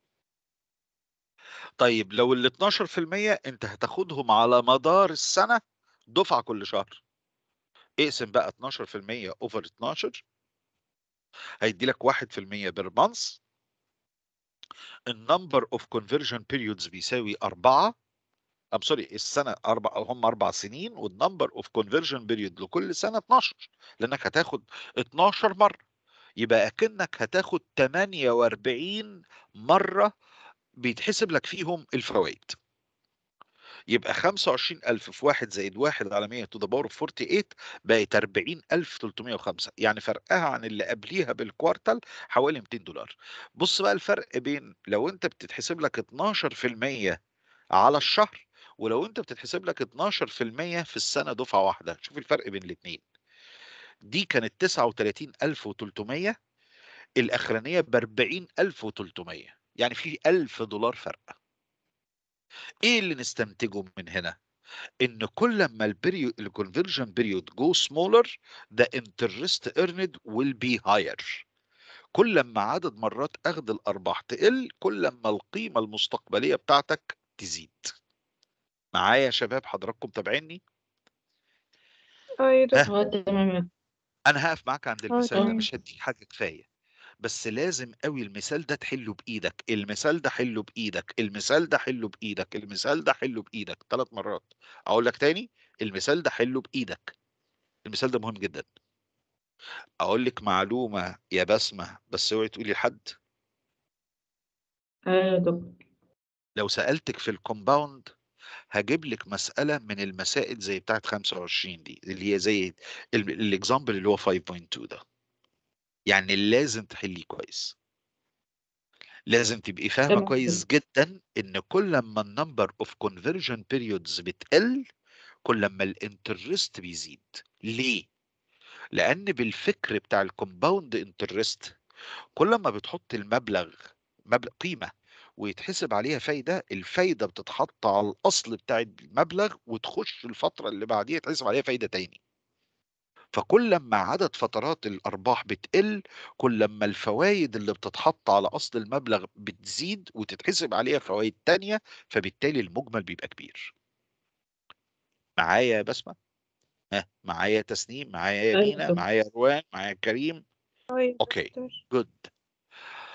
طيب لو ال 12% انت هتاخدهم على مدار السنه دفعه كل شهر اقسم بقى 12% اوفر 12 هيدي لك 1% بير مانث النمبر اوف كونفرجن بيريودز بيساوي 4 ام سوري السنه اربع هم اربع سنين والنمبر اوف كونفرجن بيريود لكل سنه 12 لانك هتاخد 12 مره يبقى اكنك هتاخد 48 مره بيتحسب لك فيهم الفوائد يبقى 25000 في 1 زائد 1 على 100 تو ذا باور 48 بقت 40305 يعني فرقها عن اللي قبليها بالكوارتل حوالي 200 دولار بص بقى الفرق بين لو انت بتتحسب لك 12% على الشهر ولو انت بتتحسب لك 12% في السنه دفعه واحده شوف الفرق بين الاثنين دي كانت 39300 الاخرانيه ب 40300 يعني في 1000 دولار فرق ايه اللي نستنتجه من هنا ان كل ما البريود الكونفرجن بيريود جو سمولر ذا انترست ايرند ويل بي هاير كل ما عدد مرات اخذ الارباح تقل كل ما القيمه المستقبليه بتاعتك تزيد معايا يا شباب حضراتكم تابعيني اه يا دكتور ها اه تمام يا انا هقف معاك عند المثال ده تمام. مش هديك حاجه كفايه بس لازم قوي المثال ده تحله بايدك المثال ده حله بايدك المثال ده حله بايدك المثال ده حله بايدك ثلاث مرات اقول لك تاني المثال ده حله بايدك المثال ده مهم جدا اقول لك معلومه يا بسمه بس اوعي تقولي لحد ايوه يا دكتور لو سالتك في الكومباوند هجيب لك مساله من المسائل زي بتاعت 25 دي اللي هي زي الاكزامبل اللي هو 5.2 ده يعني لازم تحليه كويس لازم تبقي فاهمه تمام كويس جدا ان كل ما النمبر اوف كونفرجن بيريودز بتقل كل ما الانترست بيزيد ليه لان بالفكر بتاع الكومباوند انترست كل ما بتحط المبلغ مبلغ قيمه ويتحسب عليها فايده الفايده بتتحط على الاصل بتاع المبلغ وتخش الفتره اللي بعديها يتحسب عليها فايده تاني فكل ما عدد فترات الارباح بتقل كل ما الفوائد اللي بتتحط على اصل المبلغ بتزيد وتتحسب عليها فوائد تانية فبالتالي المجمل بيبقى كبير معايا يا بسمه ها معايا تسنيم معايا ايوه يا يمينة دكتور معايا روان معايا كريم اه يا اوكي دكتور جود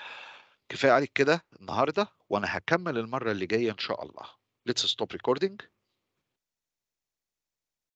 كفايه عليك كده النهارده وانا هكمل المره اللي جايه ان شاء الله let's stop recording